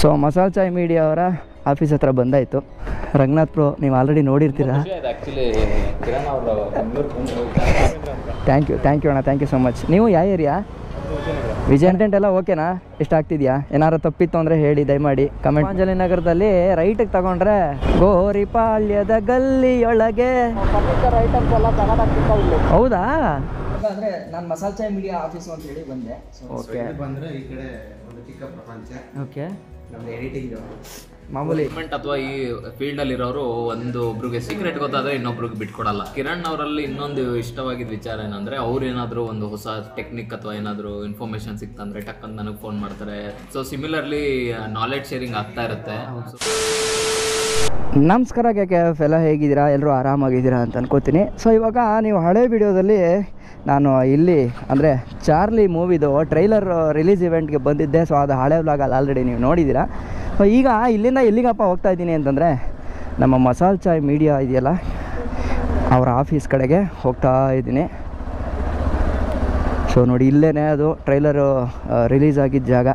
So Masal Chai Media ಅವರ office ಹತ್ರ ಬಂದಾಯಿತು ರಂಗನಾಥ್ ಪ್ರೋ ನೀವು ಆಲ್ರೆಡಿ ನೋಡಿರ್ತೀರಾ ಆ್ಯಕ್ಚುಲಿ ಕಿರಣ್ ಅವರು Bengaluru thank you thank you ಅಣ್ಣ ಥ್ಯಾಂಕ್ ಯು ಸೊ ಮಚ್ ನೀವು ಯಾವ ಏರಿಯಾ ವಿಜಯ ಕಂಟೆಂಟ್ ಎಲ್ಲ ಓಕೆನಾ ಎಷ್ಟು ಆಗ್ತಿದ್ಯಾ ಏನಾರು ತಪ್ಪಿತ್ತು ಅಂದರೆ ಹೇಳಿ ದಯಮಾಡಿ ಕಮೆಂಟ್ ಅಂಜಲಿ ನಗರದಲ್ಲಿ ರೈಟಿಗೆ ತಗೊಂಡ್ರೆ ಗೋರಿಪಾಳ್ಯದ ಗಲ್ಲಿಯೊಳಗೆ ಐಟಮ್ಸ್ ಎಲ್ಲ ಚೆನ್ನಾಗಿ ಇಲ್ಲಿ ಹೌದಾ ಅಂದರೆ ನಾನು ಮಸಾಲ್ ಚಾಯ್ ಮೀಡಿಯಾ ಆಫೀಸು ಅಂತ ಹೇಳಿ ಬಂದೆ ಓಕೆ ಬಂದ್ರೆ ಈ ಕಡೆ ಒಂದು ಚಿಕ್ಕ ಪ್ರಪಂಚ ಓಕೆ ನಮ್ದು ಎಡಿಟಿಂಗ್ ಮಾಮೂಲಿ ಗೌರ್ಮೆಂಟ್ ಅಥವಾ ಈ ಫೀಲ್ಡ್ ಅಲ್ಲಿ ಇರೋರು ಒಂದು ಒಬ್ರಿಗೆ ಸೀಕ್ರೆಟ್ ಗೊತ್ತಾದ್ರೆ ಇನ್ನೊಬ್ರಿಗೆ ಬಿಟ್ಕೊಡಲ್ಲ ಕಿರಣ್ ಅವರಲ್ಲಿ ಇನ್ನೊಂದು ಇಷ್ಟವಾಗಿದ್ದ ವಿಚಾರ ಏನಂದ್ರೆ ಅವ್ರು ಏನಾದ್ರು ಒಂದು ಹೊಸ ಟೆಕ್ನಿಕ್ ಅಥವಾ ಏನಾದ್ರು ಇನ್ಫಾರ್ಮೇಶನ್ ಸಿಕ್ತಂದ್ರೆ ಟಕ್ ಅಂತ ನನಗೆ ಫೋನ್ ಮಾಡ್ತಾರೆ ಸೊ ಸಿಮಿಲರ್ಲಿ ನಾಲೆಡ್ಜ್ ಶೇರಿಂಗ್ ಆಗ್ತಾ ಇರುತ್ತೆ ನಮಸ್ಕಾರ ಕೆ ಕೆ ಎಫ್ ಎಲ್ಲ ಹೇಗಿದ್ದೀರಾ ಎಲ್ಲರೂ ಆರಾಮಾಗಿದ್ದೀರಾ ಅಂತ ಅನ್ಕೋತೀನಿ ಸೊ ಇವಾಗ ನೀವು ಹಳೆ ವಿಡಿಯೋದಲ್ಲಿ ನಾನು ಇಲ್ಲಿ ಅಂದರೆ ಚಾರ್ಲಿ ಮೂವಿದು ಟ್ರೈಲರ್ ರಿಲೀಸ್ ಇವೆಂಟ್ಗೆ ಬಂದಿದ್ದೆ ಸೊ ಅದು ಹಳೆ ವ್ಲಾಗಲ್ಲಿ ಆಲ್ರೆಡಿ ನೀವು ನೋಡಿದ್ದೀರಾ ಸೊ ಈಗ ಇಲ್ಲಿಂದ ಎಲ್ಲಿಗಪ್ಪ ಹೋಗ್ತಾ ಇದ್ದೀನಿ ಅಂತಂದರೆ ನಮ್ಮ ಮಸಾಲ್ ಚಾಯ್ ಮೀಡಿಯಾ ಇದೆಯಲ್ಲ ಅವರ ಆಫೀಸ್ ಕಡೆಗೆ ಹೋಗ್ತಾ ಇದ್ದೀನಿ ಸೊ ನೋಡಿ ಇಲ್ಲೇ ಅದು ಟ್ರೈಲರು ರಿಲೀಸ್ ಆಗಿದ್ದ ಜಾಗ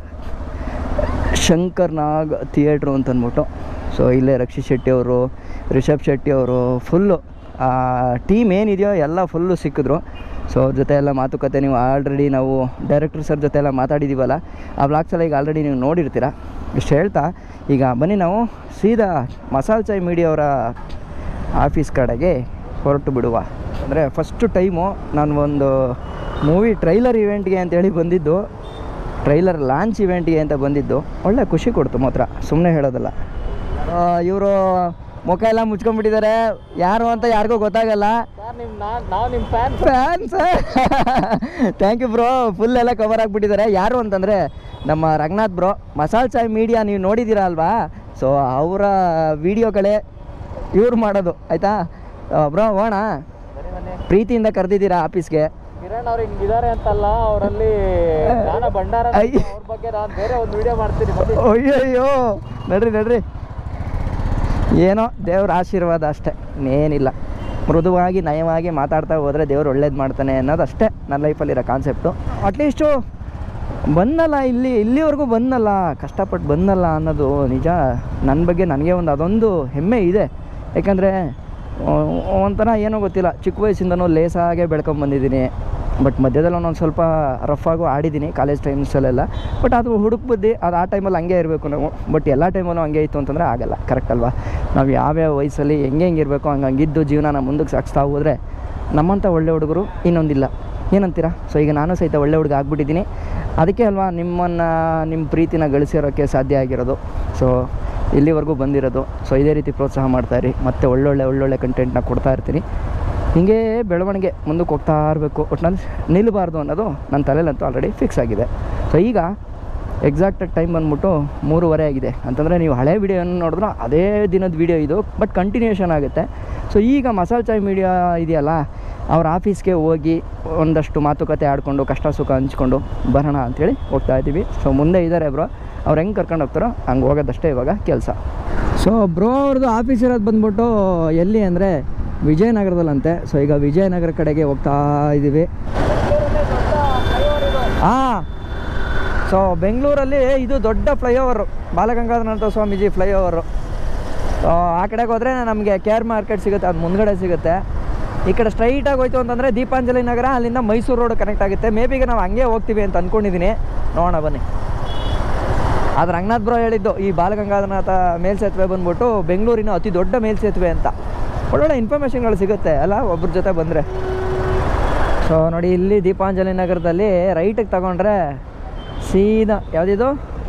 ಶಂಕರ್ ನಾಗ್ ಥಿಯೇಟ್ರು ಅಂತ ಅಂದ್ಬಿಟ್ಟು ಸೊ ಇಲ್ಲೇ ರಕ್ಷಿತ್ ಶೆಟ್ಟಿ ಅವರು ರಿಷಬ್ ಶೆಟ್ಟಿ ಅವರು ಫುಲ್ಲು ಟೀಮ್ ಏನಿದೆಯೋ ಎಲ್ಲ ಫುಲ್ಲು ಸಿಕ್ಕಿದ್ರು ಸೊ ಅವ್ರ ಜೊತೆ ಎಲ್ಲ ಮಾತುಕತೆ ನೀವು ಆಲ್ರೆಡಿ ನಾವು ಡೈರೆಕ್ಟರ್ ಸರ್ ಜೊತೆ ಎಲ್ಲ ಮಾತಾಡಿದ್ದೀವಲ್ಲ ಆ ಬ್ಲಾಗ್ಸ್ ಎಲ್ಲ ಈಗ ಆಲ್ರೆಡಿ ನೀವು ನೋಡಿರ್ತೀರ ಇಷ್ಟು ಹೇಳ್ತಾ ಈಗ ಬನ್ನಿ ನಾವು ಸೀದಾ ಮಸಾಲ್ ಚಾಯ್ ಮೀಡಿಯಾ ಅವರ ಆಫೀಸ್ ಕಡೆಗೆ ಹೊರಟು ಬಿಡುವ ಅಂದರೆ ಫಸ್ಟು ಟೈಮು ನಾನು ಒಂದು ಮೂವಿ ಟ್ರೈಲರ್ ಇವೆಂಟ್ಗೆ ಅಂತೇಳಿ ಬಂದಿದ್ದು ಟ್ರೈಲರ್ ಲಾಂಚ್ ಇವೆಂಟ್ಗೆ ಅಂತ ಬಂದಿದ್ದು ಒಳ್ಳೆ ಖುಷಿ ಕೊಡ್ತು ಮಾತ್ರ ಸುಮ್ಮನೆ ಹೇಳೋದಲ್ಲ ಇವರು ಮುಖ ಎಲ್ಲ ಮುಚ್ಕೊಂಡ್ಬಿಟ್ಟಿದ್ದಾರೆ ಯಾರು ಅಂತ ಯಾರಿಗೂ ಗೊತ್ತಾಗಲ್ಲ ನಾವು ನಿಮ್ಮ fan fans thank you bro full ಎಲ್ಲ ಕವರ್ ಆಗಿಬಿಟ್ಟಿದ್ದಾರೆ ಯಾರು ಅಂತಂದರೆ ನಮ್ಮ ರಂಗನಾಥ್ ಬ್ರೋ ಮಸಾಲ್ ಚಾಯ್ ಮೀಡಿಯಾ ನೀವು ನೋಡಿದ್ದೀರಾ ಅಲ್ವಾ ಸೊ ಅವರ ವೀಡಿಯೋಗಳೇ ಇವ್ರು ಮಾಡೋದು ಆಯಿತಾ ಬ್ರೋ ಹೋಣ ಪ್ರೀತಿಯಿಂದ ಕರೆದಿದ್ದೀರಾ ಆಫೀಸ್ಗೆ ಕಿರಣ್ ಅವ್ರು ಹಿಂಗಿದ್ದಾರೆ ಅಂತಲ್ಲ ಅವರಲ್ಲಿ ಜ್ಞಾನ ಭಂಡಾರ ಅಯ್ಯ. ಅವ್ರ ಬಗ್ಗೆ ನಾನು ಬೇರೆ ಒಂದು ವಿಡಿಯೋ ಮಾಡ್ತೀನಿ ಬನ್ನಿ ಅಯ್ಯಯ್ಯೋ ನಡ್ರಿ ನಡ್ರಿ ಏನೋ ದೇವ್ರ ಆಶೀರ್ವಾದ ಅಷ್ಟೇ ಇನ್ನೇನಿಲ್ಲ ಮೃದುವಾಗಿ ನಯವಾಗಿ ಮಾತಾಡ್ತಾ ಹೋದರೆ ದೇವ್ರು ಒಳ್ಳೇದು ಮಾಡ್ತಾನೆ ಅನ್ನೋದು ಅಷ್ಟೇ ನನ್ನ ಲೈಫಲ್ಲಿರೋ ಕಾನ್ಸೆಪ್ಟು ಅಟ್ಲೀಸ್ಟು ಬಂದಲ್ಲ ಇಲ್ಲಿ ಇಲ್ಲಿವರೆಗೂ ಬಂದಲ್ಲ ಕಷ್ಟಪಟ್ಟು ಬಂದಲ್ಲ ಅನ್ನೋದು ನಿಜ ನನ್ನ ಬಗ್ಗೆ ನನಗೆ ಒಂದು ಅದೊಂದು ಹೆಮ್ಮೆ ಇದೆ ಯಾಕಂದರೆ ಒಂಥರ ಏನೋ ಗೊತ್ತಿಲ್ಲ ಚಿಕ್ಕ ವಯಸ್ಸಿಂದನೂ ಲೇಸಾಗೆ ಬೆಳ್ಕೊಂಬಂದಿದ್ದೀನಿ ಬಟ್ ಮಧ್ಯದಲ್ಲಿ ಒಂದೊಂದು ಸ್ವಲ್ಪ ರಫಾಗೂ ಆಡಿದ್ದೀನಿ ಕಾಲೇಜ್ ಟೈಮ್ಸಲ್ಲೆಲ್ಲ ಬಟ್ ಅದು ಹುಡುಕ್ ಬುದ್ಧಿ ಅದು ಆ ಟೈಮಲ್ಲಿ ಹಂಗೆ ಇರಬೇಕು ನಾವು ಬಟ್ ಎಲ್ಲ ಟೈಮಲ್ಲೂ ಹಂಗೆ ಇತ್ತು ಅಂತಂದರೆ ಆಗಲ್ಲ ಕರೆಕ್ಟ್ ಅಲ್ವಾ ನಾವು ಯಾವ್ಯಾವ ವಯಸ್ಸಲ್ಲಿ ಹೆಂಗೆ ಹೆಂಗೆ ಇರಬೇಕು ಹಂಗೆ ಹಂಗಿದ್ದು ಜೀವನನ ಮುಂದಕ್ಕೆ ಸಾಗಿಸ್ತಾ ಹೋದರೆ ನಮ್ಮಂಥ ಒಳ್ಳೆ ಹುಡುಗರು ಇನ್ನೊಂದಿಲ್ಲ ಏನಂತೀರಾ ಸೊ ಈಗ ನಾನು ಸಹಿತ ಒಳ್ಳೆ ಹುಡುಗ ಆಗ್ಬಿಟ್ಟಿದ್ದೀನಿ ಅದಕ್ಕೆ ಅಲ್ವಾ ನಿಮ್ಮನ್ನು ನಿಮ್ಮ ಪ್ರೀತಿನ ಗಳಿಸಿರೋಕ್ಕೆ ಸಾಧ್ಯ ಆಗಿರೋದು ಸೊ ಇಲ್ಲಿವರೆಗೂ ಬಂದಿರೋದು ಸೊ ಇದೇ ರೀತಿ ಪ್ರೋತ್ಸಾಹ ಮಾಡ್ತಾಯಿರಿ ಮತ್ತು ಒಳ್ಳೊಳ್ಳೆ ಒಳ್ಳೊಳ್ಳೆ ಕಂಟೆಂಟ್ನ ಕೊಡ್ತಾ ಇರ್ತೀನಿ ಹೀಗೆ ಬೆಳವಣಿಗೆ ಮುಂದಕ್ಕೆ ಹೋಗ್ತಾ ಇರಬೇಕು ಒಟ್ಟಿನಲ್ಲಿ ನಿಲ್ಲಬಾರ್ದು ಅನ್ನೋದು ನನ್ನ ತಲೆಯಲ್ಲಂತೂ ಆಲ್ರೆಡಿ ಫಿಕ್ಸ್ ಆಗಿದೆ ಸೊ ಈಗ ಎಕ್ಸಾಕ್ಟಾಗಿ ಟೈಮ್ ಬಂದ್ಬಿಟ್ಟು ಮೂರುವರೆ ಆಗಿದೆ ಅಂತಂದರೆ ನೀವು ಹಳೆ ವೀಡಿಯೋನ ನೋಡಿದ್ರೆ ಅದೇ ದಿನದ ವೀಡಿಯೋ ಇದು ಬಟ್ ಕಂಟಿನ್ಯೂಷನ್ ಆಗುತ್ತೆ ಸೊ ಈಗ ಮಸಾಲ್ ಚಾಯ್ ಮೀಡಿಯಾ ಇದೆಯಲ್ಲ ಅವ್ರ ಆಫೀಸ್ಗೆ ಹೋಗಿ ಒಂದಷ್ಟು ಮಾತುಕತೆ ಆಡಿಕೊಂಡು ಕಷ್ಟ ಸುಖ ಹಂಚ್ಕೊಂಡು ಬರೋಣ ಅಂಥೇಳಿ ಹೋಗ್ತಾ ಇದ್ದೀವಿ ಸೊ ಮುಂದೆ ಇದ್ದಾರೆ ಬ್ರೋ ಅವ್ರು ಹೆಂಗೆ ಕರ್ಕೊಂಡು ಹೋಗ್ತಾರೋ ಹಂಗೆ ಹೋಗೋದಷ್ಟೇ ಇವಾಗ ಕೆಲಸ ಸೊ ಬ್ರೋ ಅವ್ರದ್ದು ಆಫೀಸ್ ಇರೋದು ಬಂದ್ಬಿಟ್ಟು ಎಲ್ಲಿ ಅಂದರೆ ವಿಜಯನಗರದಲ್ಲಂತೆ ಸೊ ಈಗ ವಿಜಯನಗರ ಕಡೆಗೆ ಹೋಗ್ತಾ ಇದ್ದೀವಿ ಹಾಂ ಸೊ ಬೆಂಗಳೂರಲ್ಲಿ ಇದು ದೊಡ್ಡ flyover Balagangadharanatha Swamiji flyover so ಆ ಕಡೆಗೆ ಹೋದರೆ ನಮಗೆ ಕೆ ಆರ್ ಮಾರ್ಕೆಟ್ ಸಿಗುತ್ತೆ ಅದು ಮುಂದ್ಗಡೆ ಸಿಗುತ್ತೆ ಈ ಕಡೆ ಸ್ಟ್ರೈಟಾಗಿ ಹೋಯ್ತು ಅಂತಂದರೆ ದೀಪಾಂಜಲಿ ನಗರ ಅಲ್ಲಿಂದ ಮೈಸೂರು ರೋಡ್ ಕನೆಕ್ಟ್ ಆಗುತ್ತೆ ಮೇಬಿಗೆ ನಾವು ಹಂಗೆ ಹೋಗ್ತೀವಿ ಅಂತ ಅಂದ್ಕೊಂಡಿದ್ದೀನಿ ನೋಡೋಣ ಬನ್ನಿ ಅದು ರಂಗನಾಥ್ ಬ್ರೋ ಹೇಳಿದ್ದು ಈ ಬಾಲಗಂಗಾಧರನಾಥ ಮೇಲ್ಸೇತುವೆ ಬಂದ್ಬಿಟ್ಟು ಬೆಂಗಳೂರಿನ ಅತಿ ದೊಡ್ಡ ಮೇಲ್ಸೇತುವೆ ಅಂತ ಒಳ್ಳೊಳ್ಳೆ ಇನ್ಫಾರ್ಮೇಷನ್ಗಳು ಸಿಗುತ್ತೆ ಅಲ್ಲ ಒಬ್ರ ಜೊತೆ ಬಂದರೆ ಸೊ ನೋಡಿ ಇಲ್ಲಿ ದೀಪಾಂಜಲಿ ನಗರದಲ್ಲಿ ರೈಟಿಗೆ ತಗೊಂಡ್ರೆ ಸೀದಾ ಯಾವುದಿದು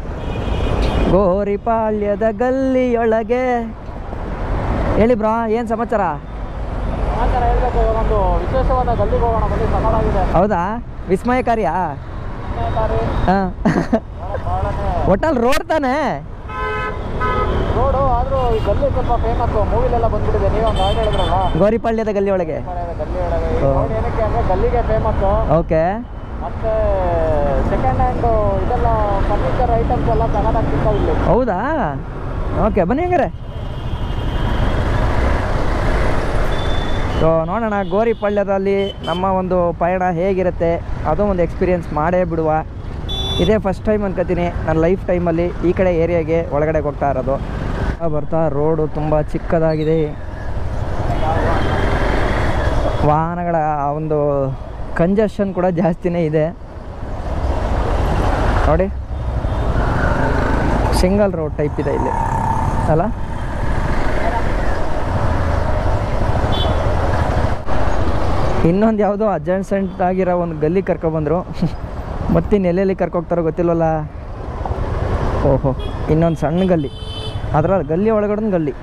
ಗೋರಿಪಾಳ್ಯದ ಗಲ್ಲಿಯೊಳಗೆ ಹೇಳಿ ಬ್ರಾ ಏನು ಸಮಾಚಾರ ಸಮಾಚಾರ ಹೇಳ್ಬೇಕು ಇವಾಗ ಒಂದು ವಿಶೇಷವಾದ ಗಲ್ಲಿಗೆ ಹೋಗೋಣ ಬನ್ನಿ ಸಮಾನಾಗಿದೆ ಹೌದಾ ವಿಸ್ಮಯಕಾರಿಯಾ ಹಾಂ ಒಟ್ಟಲ್ಲಿ ರೋಡ್ ತಾನೇ ರೋಡು ಆದ್ರೂ ಈ ಗಲ್ಲಿ ಸ್ವಲ್ಪ ಫೇಮಸ್ ಮೂವಿಲೆಲ್ಲ ಬಂದ್ಬಿಟ್ಟಿದೆ ನೀವು ಒಂದು ಹಾಡು ಹೇಳಿದ್ರಲ್ಲ ಗೋರಿಪಾಳ್ಯದ ಗಲ್ಲಿ ಒಳಗೆ ಮನೆಯ ಗಲ್ಲಿ ಒಳಗೆ ಈ ಹಾ. road ಏನಕ್ಕೆ ಅಂದ್ರೆ ಗಲ್ಲಿಗೆ ಫೇಮಸ್ ಓಕೆ ಮತ್ತೆ ಸೆಕೆಂಡ್ ಹ್ಯಾಂಡ್ ಇದೆಲ್ಲ ಫರ್ನಿಚರ್ ಐಟಮ್ಸ್ ಎಲ್ಲ ಚೆನ್ನಾಗಿ ಸಿಗ್ತಾವೆ ಇಲ್ಲಿ ಹೌದಾ ಓಕೆ ಬನ್ನಿ ಹಂಗಾರೆ ಸೊ ನೋಡೋಣ ಗೋರಿಪಳ್ಯದಲ್ಲಿ ನಮ್ಮ ಒಂದು ಪಯಣ ಹೇಗಿರುತ್ತೆ ಅದು ಒಂದು ಎಕ್ಸ್ಪೀರಿಯೆನ್ಸ್ ಮಾಡೇ ಬಿಡುವ ಇದೇ ಫಸ್ಟ್ ಟೈಮ್ ಅನ್ಕೋತೀನಿ ನನ್ನ ಲೈಫ್ ಟೈಮಲ್ಲಿ ಈ ಕಡೆ ಏರಿಯಾಗೆ ಒಳಗಡೆ ಹೋಗ್ತಾ ಇರೋದು ಆ ಬರ್ತಾ ರೋಡು ತುಂಬ ಚಿಕ್ಕದಾಗಿದೆ ವಾಹನಗಳ ಆ ಒಂದು ಕಂಜೆಷನ್ ಕೂಡ ಜಾಸ್ತಿನೇ ಇದೆ ನೋಡಿ ಸಿಂಗಲ್ ರೋಡ್ ಟೈಪ್ ಇದೆ ಇಲ್ಲಿ ಅಲ್ಲ ಇನ್ನೊಂದು ಯಾವುದೋ ಅಡ್ಜಸ್ಟೆಂಟ್ ಆಗಿರೋ ಒಂದು ಗಲ್ಲಿ ಕರ್ಕೊಬಂದರು ಮತ್ತಿನ್ನು ಎಲ್ಲೆಲ್ಲಿ ಕರ್ಕೋಗ್ತಾರೋ ಗೊತ್ತಿಲ್ವಲ್ಲ ಓಹೋ ಇನ್ನೊಂದು ಸಣ್ಣ ಗಲ್ಲಿ ಅದರಲ್ಲಿ ಗಲ್ಲಿ ಒಳಗಡೆ ಗಲ್ಲಿ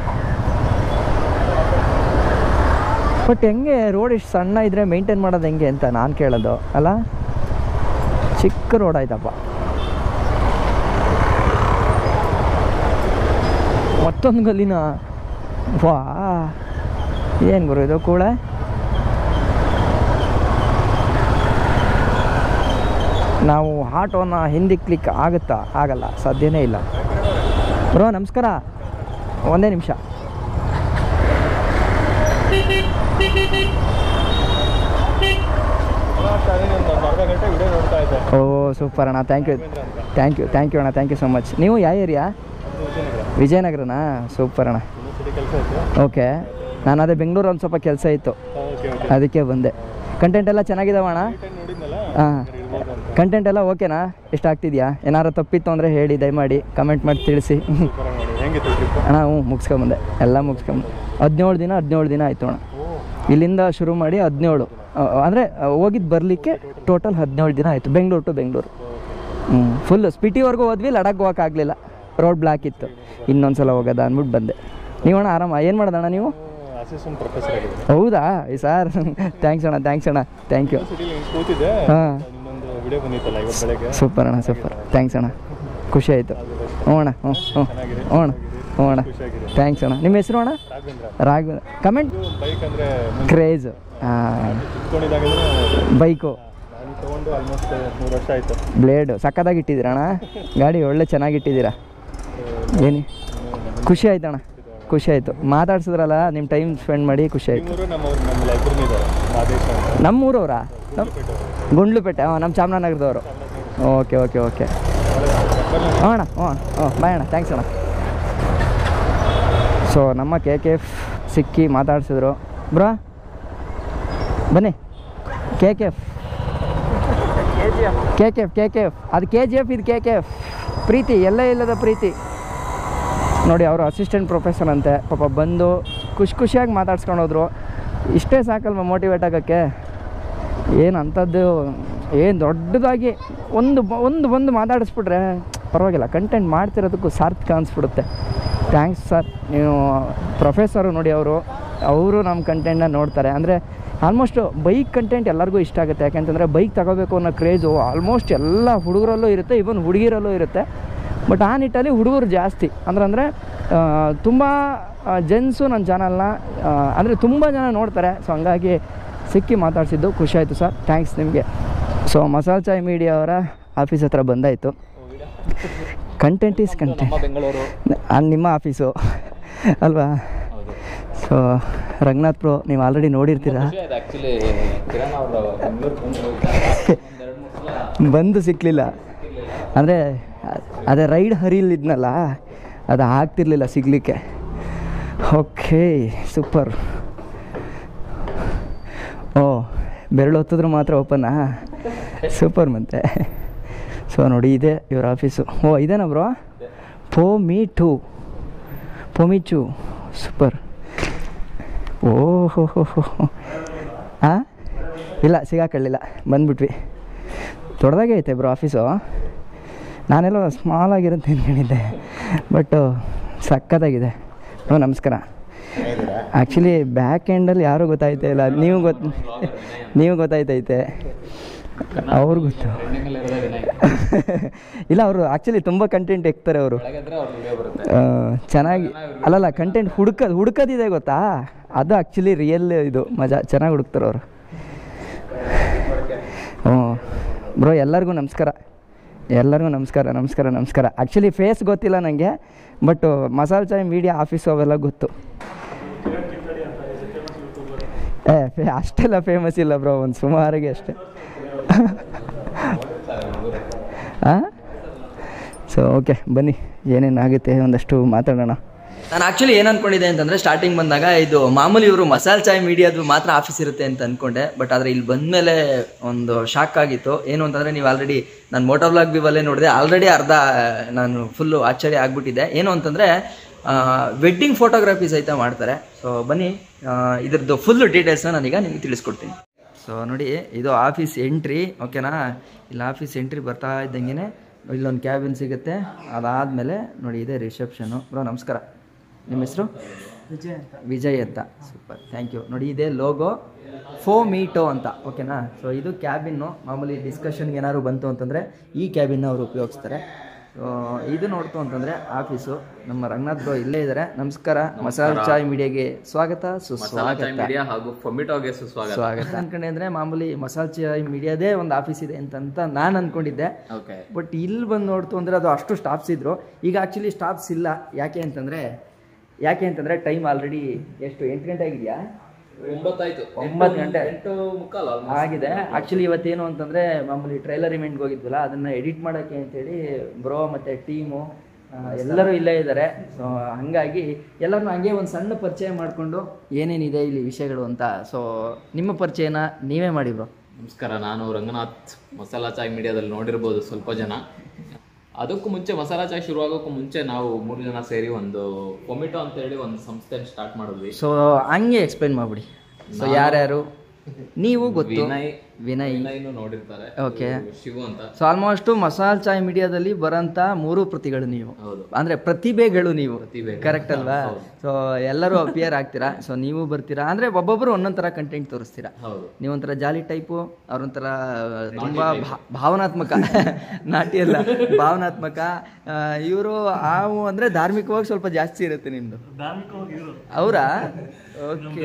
ಬಟ್ ಹೆಂಗೆ ರೋಡ್ ಇಷ್ಟು ಸಣ್ಣ ಇದ್ದರೆ ಮೇಂಟೈನ್ ಮಾಡೋದು ಹೆಂಗೆ ಅಂತ ನಾನು ಕೇಳೋದು ಅಲ್ಲ ಚಿಕ್ಕ ರೋಡ್ ಆಯ್ತಪ್ಪ ಮತ್ತೊಂದು ಗಲ್ಲಿನ ವಾ ಏನು ಗುರು ಇದು ಕೂಡ ನಾವು ಆಟೋನ ಹಿಂದಿಕ್ಲಿಕ್ಕೆ ಆಗುತ್ತಾ ಆಗಲ್ಲ ಸಾಧ್ಯನೇ ಇಲ್ಲ ಬ್ರೋ ನಮಸ್ಕಾರ ಒಂದೇ ನಿಮಿಷ ಅರ್ಧ ಗಂಟೆ ವಿಡಿಯೋ ನೋಡ್ತಾ ಇದ್ದೆ ಓ ಸೂಪರ್ ಅಣ್ಣ thank you thank you thank you ಅಣ್ಣ ಥ್ಯಾಂಕ್ ಯು ಸೊ ಮಚ್ ನೀವು ಯಾವ ಏರಿಯಾ ವಿಜಯನಗರನಾ ಸೂಪರ್ ಅಣ್ಣ ಯೂನಿವರ್ಸಿಟಿ ಕೆಲಸ ಇತ್ತು ಓಕೆ ನಾನು ಅದೇ ಬೆಂಗಳೂರು ಒಂದು ಸ್ವಲ್ಪ ಕೆಲಸ ಇತ್ತು ಓಕೆ ಓಕೆ ಅದಕ್ಕೆ ಬಂದೆ ಕಂಟೆಂಟ್ ಎಲ್ಲ ಚೆನ್ನಾಗಿದಾವ ಅಣ್ಣ ನೋಡಿದ್ನಲ್ಲ ಹಾಂ ಇರ್ಬೋದು ಅಂತ ಕಂಟೆಂಟ್ ಎಲ್ಲ ಓಕೆನಾ ಎಷ್ಟು ಆಗ್ತಿದ್ಯಾ ಏನಾರು ತಪ್ಪಿತ್ತು ಅಂದರೆ ಹೇಳಿ ದಯಮಾಡಿ ಕಮೆಂಟ್ ಮಾಡಿ ತಿಳಿಸಿ ಸೂಪರ್ ನೋಡಿ ಹೆಂಗಿತ್ತು ಟ್ರಿಪ್ ಅಣ್ಣ ಹ್ಞೂ ಮುಗಿಸ್ಕೊಂಬಂದೆ ಎಲ್ಲ ಮುಗಿಸ್ಕೊಂಬಂದೆ ಹದಿನೇಳು ದಿನ ಹದಿನೇಳು ದಿನ ಆಯಿತು ಅಣ್ಣ ಇಲ್ಲಿಂದ ಶುರು ಮಾಡಿ ಹದಿನೇಳು ಅಂದರೆ ಹೋಗಿದ್ದು ಬರಲಿಕ್ಕೆ ಟೋಟಲ್ ಹದಿನೇಳು ದಿನ ಆಯಿತು ಬೆಂಗಳೂರು ಟು ಬೆಂಗಳೂರು ಹ್ಞೂ ಫುಲ್ ಸ್ಪಿಟಿವರೆಗೂ ಹೋದ್ವಿ ಲಡಾಖ್ ಹೋಗೋಕ್ಕಾಗಲಿಲ್ಲ ರೋಡ್ ಬ್ಲಾಕ್ ಇತ್ತು ಇನ್ನೊಂದು ಸಲ ಹೋಗೋದ ಅಂದ್ಬಿಟ್ಟು ಬಂದೆ ನೀವಣ್ಣ ಆರಾಮ ಏನು ಮಾಡೋದಣ್ಣ ನೀವು ಅಸಿಸ್ಟೆಂಟ್ ಪ್ರೊಫೆಸರ್ ಆಗಿದ್ದೀನಿ ಹೌದಾ ಸರ್ ಥ್ಯಾಂಕ್ಸ್ ಅಣ್ಣ ಥ್ಯಾಂಕ್ಸ್ ಅಣ್ಣ ಥ್ಯಾಂಕ್ ಯು ಯೂನಿವರ್ಸಿಟಿಲಿ ಹಿಂಗೆ ಕೂತಿದ್ದೆ ಹಾಂ ಇನ್ನೊಂದು ವಿಡಿಯೋ ಬಂದಿತ್ತಲ್ಲ ಇವತ್ತು ಬೆಳಗ್ಗೆ ಸೂಪರ್ ಅಣ್ಣ ಸೂಪರ್ ಥ್ಯಾಂಕ್ಸ್ ಅಣ್ಣ ಖುಷಿ ಆಯಿತು ಹ್ಞೂ ಅಣ್ಣ ಹ್ಞೂ ಹ್ಞೂ ಚೆನ್ನಾಗಿದೆ ಹ್ಞೂ ಅಣ್ಣ ಹ್ಞೂ ಅಣ್ಣ ಖುಷಿಯಾಗಿದೆ ಥ್ಯಾಂಕ್ಸ್ ಅಣ್ಣ ನಿಮ್ಮ ಹೆಸರು ಅಣ್ಣ ರಾಘವೇಂದ್ರ ರಾಘವ ಕಮೆಂಟ್ ಬೈಕ್ ಅಂದರೆ ಕ್ರೇಜ್ ಹಾಂ ಚಿತ್ಕೊಂಡಿದ್ದಾಗಂದ್ರೆ ಬೈಕು ನಾನು ತೊಗೊಂಡು ಆಲ್ಮೋಸ್ಟ್ ಮೂರು ವರ್ಷ ಆಯಿತು ಬ್ಲೇಡು ಸಕ್ಕದಾಗಿ ಇಟ್ಟಿದ್ದೀರಾ ಅಣ್ಣ ಗಾಡಿ ಒಳ್ಳೆ ಚೆನ್ನಾಗಿ ಇಟ್ಟಿದ್ದೀರಾ ಏನಿ ಖುಷಿ ಆಯ್ತು ಅಣ್ಣ ಖುಷಿ ಆಯಿತು ಮಾತಾಡ್ಸಿದ್ರಲ್ಲ ನಿಮ್ಮ ಟೈಮ್ ಸ್ಪೆಂಡ್ ಮಾಡಿ ಖುಷಿ ಆಯಿತು ನಿಮ್ಮೂರು ನಮ್ಮ ನಮ್ಮ ಲೈಬ್ರರಿ ಇದ್ದಾರೆ ಮಾದೇಶ ಅಂತ ನಮ್ಮೂರವರಾ ಗುಂಡ್ಲುಪೇಟೆ ಹಾಂ ನಮ್ಮ ಚಾಮರಾಜನಗರದವರು ಓಕೆ ಓಕೆ ಓಕೆ ಹ್ಞೂ ಅಣ್ಣ ಹ್ಞೂ ಹ್ಞೂ ಬಾಯ್ ಅಣ್ಣ ಥ್ಯಾಂಕ್ಸ್ ಅಣ್ಣ ಸೊ ನಮ್ಮ ಕೆ ಕೆ ಎಫ್ ಸಿಕ್ಕಿ ಮಾತಾಡ್ಸಿದ್ರು ಬ್ರೋ ಬನ್ನಿ K K F K K F K K F ಅದು ಕೆ ಜಿ ಎಫ್ ಇದು ಕೆ ಕೆ ಎಫ್ ಪ್ರೀತಿ ಎಲ್ಲೇ ಇಲ್ಲದ ಪ್ರೀತಿ ನೋಡಿ ಅವರು ಅಸಿಸ್ಟೆಂಟ್ ಪ್ರೊಫೆಸರ್ ಅಂತೆ ಪಾಪ ಬಂದು ಖುಷಿ ಖುಷಿಯಾಗಿ ಮಾತಾಡ್ಸ್ಕೊಂಡು ಹೋದ್ರು ಇಷ್ಟೇ ಸಾಕಲ್ವ ಮೋಟಿವೇಟ್ ಆಗೋಕ್ಕೆ ಏನು ಅಂಥದ್ದು ಏನು ದೊಡ್ಡದಾಗಿ ಒಂದು ಬ- ಒಂದು ಬಂದು ಮಾತಾಡಿಸ್ಬಿಟ್ರೆ ಪರವಾಗಿಲ್ಲ ಕಂಟೆಂಟ್ ಮಾಡ್ತಿರೋದಕ್ಕೂ ಸಾರ್ಥಕ ಅನಿಸ್ಬಿಡುತ್ತೆ ಥ್ಯಾಂಕ್ಸ್ ಸರ್ ನೀವು ಪ್ರೊಫೆಸರು ನೋಡಿ ಅವರು ಅವರು ನಮ್ಮ ಕಂಟೆಂಟ್ನ ನೋಡ್ತಾರೆ ಅಂದರೆ ಆಲ್ಮೋಸ್ಟ್ ಬೈಕ್ ಕಂಟೆಂಟ್ ಎಲ್ಲರಿಗೂ ಇಷ್ಟ ಆಗುತ್ತೆ ಯಾಕೆಂತಂದರೆ ಬೈಕ್ ತಗೋಬೇಕು ಅನ್ನೋ ಕ್ರೇಜು ಆಲ್ಮೋಸ್ಟ್ ಎಲ್ಲ ಹುಡುಗರಲ್ಲೂ ಇರುತ್ತೆ ಇವನ್ ಹುಡುಗಿರಲ್ಲೂ ಇರುತ್ತೆ ಬಟ್ ಆ ನಿಟ್ಟಲ್ಲಿ ಹುಡುಗರು ಜಾಸ್ತಿ ಅಂದ್ರೆ ಅಂದರೆ ತುಂಬ ಜೆನ್ಸು ನನ್ನ ಚಾನಲ್ನ ಅಂದರೆ ತುಂಬ ಜನ ನೋಡ್ತಾರೆ ಸೊ ಹಂಗಾಗಿ ಸಿಕ್ಕಿ ಮಾತಾಡ್ಸಿದ್ದು ಖುಷಿ ಆಯಿತು ಸರ್ ಥ್ಯಾಂಕ್ಸ್ ನಿಮಗೆ ಸೊ ಮಸಾಲೆ ಚಾಯ್ ಮೀಡಿಯಾ ಅವರ ಆಫೀಸ್ ಹತ್ರ ಬಂದಾಯಿತು ಕಂಟೆಂಟ್ ಈಸ್ ಕಂಟೆಂಟ್ ನಮ್ಮ ಬೆಂಗಳೂರು ಅಲ್ಲಿ ನಿಮ್ಮ ಆಫೀಸು ಅಲ್ವಾ ಹೌದು ಸೊ ರಂಗನಾಥ್ ಪ್ರೋ ನೀವು ಆಲ್ರೆಡಿ ನೋಡಿರ್ತೀರಾ ಖುಷಿ ಆಯ್ತು ಆ್ಯಕ್ಚುಲಿ ಕಿರಣ್ ಅವರು ಬೆಂಗಳೂರು ಬಂದು ಒಂದೆರಡು ಮೂರು ಸಲ ಬಂದು ಸಿಕ್ಕಲಿಲ್ಲ ಅಂದರೆ ಅದೇ ರೈಡ್ ಹರಿಲಿದ್ನಲ್ಲ ಅದು ಆಗ್ತಿರ್ಲಿಲ್ಲ ಸಿಗಲಿಕ್ಕೆ ಓಕೆ ಸೂಪರ್ ಓ ಬೆರಳು ಹೊತ್ತಿದ್ರು ಮಾತ್ರ ಓಪನ್ನಾ ಸೂಪರ್ ಮತ್ತೆ ಸೊ ನೋಡಿ ಇದೆ ಇವ್ರ ಆಫೀಸು ಓ ಇದೇನಾ bro Phometo Phometo super ಓ ಹೋ ಹೋ ಹೋ ಹಾಂ ಇಲ್ಲ ಸಿಗಾಕೊಳ್ಳಿಲ್ಲ ಬಂದ್ಬಿಟ್ವಿ ದೊಡ್ಡದಾಗೆ ಐತೆ ಬ್ರೋ ಆಫೀಸು ನಾನೆಲ್ಲೋ ಸ್ಮಾಲ್ ಆಗಿರುತ್ತೆ ಅಂದ್ಕೊಂಡಿದ್ದೆ ಬಟ್ಟು ಸಕ್ಕತ್ತಾಗಿದೆ ಬ್ರೋ ನಮಸ್ಕಾರ ಆ್ಯಕ್ಚುಲಿ ಬ್ಯಾಕ್ ಎಂಡಲ್ಲಿ ಯಾರೂ ಗೊತ್ತಾಯ್ತಾ ಇಲ್ಲ ನೀವು ಗೊತ್ತು ನೀವು ಗೊತ್ತಾಯ್ತೈತೆ ಅವ್ರು ಗೊತ್ತು ಟ್ರೆಂಡಿಂಗಲ್ಲಿ ಇರೋದೇ ವಿನಯ್ ಇಲ್ಲ ಅವರು ಆ್ಯಕ್ಚುಲಿ ತುಂಬ ಕಂಟೆಂಟ್ ಎಕ್ತಾರೆ ಅವರು ಬೆಳಗ್ಗೆ ಅವ್ರ ವಿಡಿಯೋ ಬರುತ್ತೆ ಚೆನ್ನಾಗಿ ಅಲ್ಲಲ್ಲ ಕಂಟೆಂಟ್ ಹುಡ್ಕೋದು ಹುಡ್ಕೋದಿದೆ ಗೊತ್ತಾ ಅದು ಆ್ಯಕ್ಚುಲಿ ರಿಯಲ್ ಇದು ಮಜಾ ಚೆನ್ನಾಗಿ ಹುಡುಕ್ತಾರೆ ಅವರು ಹ್ಞೂ ಬ್ರೋ ಎಲ್ಲರಿಗೂ ನಮಸ್ಕಾರ ಎಲ್ಲರಿಗೂ ನಮಸ್ಕಾರ ನಮಸ್ಕಾರ ನಮಸ್ಕಾರ ಆ್ಯಕ್ಚುಲಿ ಫೇಸ್ ಗೊತ್ತಿಲ್ಲ ನನಗೆ ಬಟ್ ಮಸಾಲೆ ಚಾಯ್ ಮೀಡಿಯಾ ಆಫೀಸು ಅವೆಲ್ಲ ಗೊತ್ತು ಏ ಫೇ ಅಷ್ಟೆಲ್ಲ ಫೇಮಸ್ ಇಲ್ಲ ಬ್ರೋ ಒಂದು ಸುಮಾರಿಗೆ ಅಷ್ಟೇ ಹಾಂ ಸೊ ಓಕೆ ಬನ್ನಿ ಏನೇನಾಗುತ್ತೆ ಒಂದಷ್ಟು ಮಾತಾಡೋಣ ನಾನು ಆ್ಯಕ್ಚುಲಿ ಏನು ಅನ್ಕೊಂಡಿದ್ದೆ ಅಂತಂದರೆ ಸ್ಟಾರ್ಟಿಂಗ್ ಬಂದಾಗ ಇದು ಮಾಮೂಲಿ ಇವರು ಮಸಾಲೆ ಚಾಯ್ ಮೀಡಿಯಾದು ಮಾತ್ರ ಆಫೀಸ್ ಇರುತ್ತೆ ಅಂತ ಅಂದ್ಕೊಂಡೆ ಬಟ್ ಆದರೆ ಇಲ್ಲಿ ಬಂದಮೇಲೆ ಒಂದು ಶಾಕ್ ಆಗಿತ್ತು ಏನು ಅಂತಂದರೆ ನೀವು ಆಲ್ರೆಡಿ ನಾನು ಮೋಟೋ ಬ್ಲಾಗ್ ವಿವಲ್ಲೇ ನೋಡಿದೆ ಆಲ್ರೆಡಿ ಅರ್ಧ ನಾನು ಫುಲ್ಲು ಆಶ್ಚರ್ಯ ಆಗ್ಬಿಟ್ಟಿದ್ದೆ ಏನು ಅಂತಂದರೆ ವೆಡ್ಡಿಂಗ್ ಫೋಟೋಗ್ರಫಿ ಸಹಿತ ಮಾಡ್ತಾರೆ ಸೊ ಬನ್ನಿ ಆ, ಇದ್ರದ್ದು ಫುಲ್ ಡೀಟೇಲ್ಸ್ನ ನಾನೀಗ ನಿಮಗೆ ತಿಳಿಸ್ಕೊಡ್ತೀನಿ ಸೊ ನೋಡಿ ಇದು ಆಫೀಸ್ ಎಂಟ್ರಿ ಓಕೆನಾ ಇಲ್ಲಿ ಆಫೀಸ್ ಎಂಟ್ರಿ ಬರ್ತಾ ಇದ್ದಂಗೆ ಇಲ್ಲೊಂದು ಕ್ಯಾಬಿನ್ ಸಿಗುತ್ತೆ ಅದಾದಮೇಲೆ ನೋಡಿ ಇದೆ ರಿಸೆಪ್ಷನು ಬ್ರೋ ನಮಸ್ಕಾರ ನಿಮ್ಮ ಹೆಸರು ವಿಜಯ್ ಅಂತ ವಿಜಯ್ ಅಂತ ಸೂಪರ್ ಥ್ಯಾಂಕ್ ಯು ನೋಡಿ ಇದೆ ಲೋಗೋ ಫೋ ಮೀಟೋ ಅಂತ ಓಕೆನಾ ಸೊ ಇದು ಕ್ಯಾಬಿನ್ನು ಮಾಮೂಲಿ ಡಿಸ್ಕಷನ್ಗೆ ಏನಾದ್ರು ಬಂತು ಅಂತಂದರೆ ಈ ಕ್ಯಾಬಿನ್ನ ಅವರು ಉಪಯೋಗಿಸ್ತಾರೆ ಸೊ ಇದು ನೋಡ್ತು ಅಂತಂದರೆ ಆಫೀಸು ನಮ್ಮ ರಂಗನಾಥ್ ಬ್ರೋ ಇಲ್ಲೇ ಇದ್ದಾರೆ ನಮಸ್ಕಾರ ಮಸಾಲೆ ಚಾಯ್ ಮೀಡಿಯಾಗೆ ಸ್ವಾಗತ ಮಸಾಲಾ ಸುಸ್ವಾಗತ ಚಾಯ್ ಮೀಡಿಯಾ ಹಾಗೂ ಫೊಮಿಟೋಗೆ ಸುಸ್ವಾಗತ ಸ್ವಾಗತ ಅನ್ಕೊಂಡೆ ಅಂದರೆ ಮಾಮೂಲಿ ಮಸಾಲೆ ಚಾಯ್ ಮೀಡಿಯಾದೇ ಒಂದು ಆಫೀಸ್ ಇದೆ ಅಂತಂತ ನಾನು ಅನ್ಕೊಂಡಿದ್ದೆ ಓಕೆ ಬಟ್ ಇಲ್ಲಿ ಬಂದು ನೋಡ್ತು ಅಂದರೆ ಅದು ಅಷ್ಟು ಸ್ಟಾಫ್ಸ್ ಇದ್ರು ಈಗ ಆ್ಯಕ್ಚುಲಿ ಸ್ಟಾಫ್ಸ್ ಇಲ್ಲ ಯಾಕೆ ಅಂತಂದರೆ ಯಾಕೆ ಅಂತಂದರೆ ಟೈಮ್ ಆಲ್ರೆಡಿ ಎಷ್ಟು ಎಂಟು ಗಂಟೆ ಆಗಿದೆಯಾ ಒಂಬತ್ತಾಯ್ತು ಒಂಬತ್ತು ಗಂಟೆ. ಎಂಟು ಮುಕ್ಕಾಲು ಆಗಿದೆ ಆ್ಯಕ್ಚುಲಿ ಇವತ್ತೇನು ಅಂತಂದರೆ ಮಾಮೂಲಿ ಟ್ರೈಲರ್ ಇವೆಂಟ್ಗೆ ಹೋಗಿದ್ವಲ್ಲ ಅದನ್ನು ಎಡಿಟ್ ಮಾಡೋಕ್ಕೆ ಅಂತೇಳಿ ಬ್ರೋ ಮತ್ತು ಟೀಮು ಎಲ್ಲರೂ ಇಲ್ಲೇ ಇದ್ದಾರೆ ಸೊ ಹಾಗಾಗಿ ಎಲ್ಲರನ್ನೂ ಹಂಗೆ ಒಂದು ಸಣ್ಣ ಪರಿಚಯ ಮಾಡಿಕೊಂಡು ಏನೇನಿದೆ ಇಲ್ಲಿ ವಿಷಯಗಳು ಅಂತ ಸೊ ನಿಮ್ಮ ಪರಿಚಯನ ನೀವೇ ಮಾಡಿ ಬ್ರೋ ನಮಸ್ಕಾರ ನಾನು ರಂಗನಾಥ್ ಮಸಾಲಾ ಚಾಯ್ ಮೀಡಿಯಾದಲ್ಲಿ ನೋಡಿರ್ಬೋದು ಸ್ವಲ್ಪ ಜನ ಅದಕ್ಕೂ ಮುಂಚೆ ಮಸಾಲಾ ಚಾಯ್ ಶುರುವಾಗೋಕ್ಕೂ ಮುಂಚೆ ನಾವು ಮೂರು ಜನ ಸೇರಿ ಒಂದು ಫೊಮಿಟೋ ಅಂತ ಹೇಳಿ ಒಂದು ಸಂಸ್ಥೆನ ಸ್ಟಾರ್ಟ್ ಮಾಡಿದ್ವಿ ಸೊ ಹಂಗೆ ಎಕ್ಸ್ಪ್ಲೈನ್ ಮಾಡ್ಬಿಡಿ ಸೊ ಯಾರ್ಯಾರು ನೀವು ಗೊತ್ತು ವಿನಯ್ ವಿನಯ್ ವಿನಯ್ನು ನೋಡಿರ್ತಾರೆ Okay. ಶಿವು ಅಂತ ಸೊ ಆಲ್ಮೋಸ್ಟ್ ಮಸಾಲ್ ಚಾಯ್ ಮೀಡಿಯಾದಲ್ಲಿ ಬರೋಂಥ ಮೂರು ಪ್ರತಿಗಳು ನೀವು ಹೌದು ಅಂದ್ರೆ ಪ್ರತಿಭೆಗಳು ನೀವು ಪ್ರತಿಭೆ. ಕರೆಕ್ಟ್ ಅಲ್ವಾ ಸೊ ಎಲ್ಲರೂ ಅಪಿಯರ್ ಆಗ್ತೀರಾ ಸೊ ನೀವು ಬರ್ತೀರಾ ಅಂದ್ರೆ ಒಬ್ಬೊಬ್ಬರು ಒಂದೊಂದ್ ಥರ ಕಂಟೆಂಟ್ ತೋರಿಸ್ತೀರಾ ಹೌದು ನೀವೊಂಥರ ಜಾಲಿ ಟೈಪು ಅವ್ರೊಂಥರ ತುಂಬಾ ಭಾ- ಭಾವನಾತ್ಮಕ ನಾಟಿ ಅಲ್ಲ ಭಾವನಾತ್ಮಕ ಇವರು ಆವು ಅಂದ್ರೆ ಧಾರ್ಮಿಕವಾಗಿ ಸ್ವಲ್ಪ ಜಾಸ್ತಿ ಇರುತ್ತೆ ನಿಮ್ದು ಅವರಾ ಓಕೆ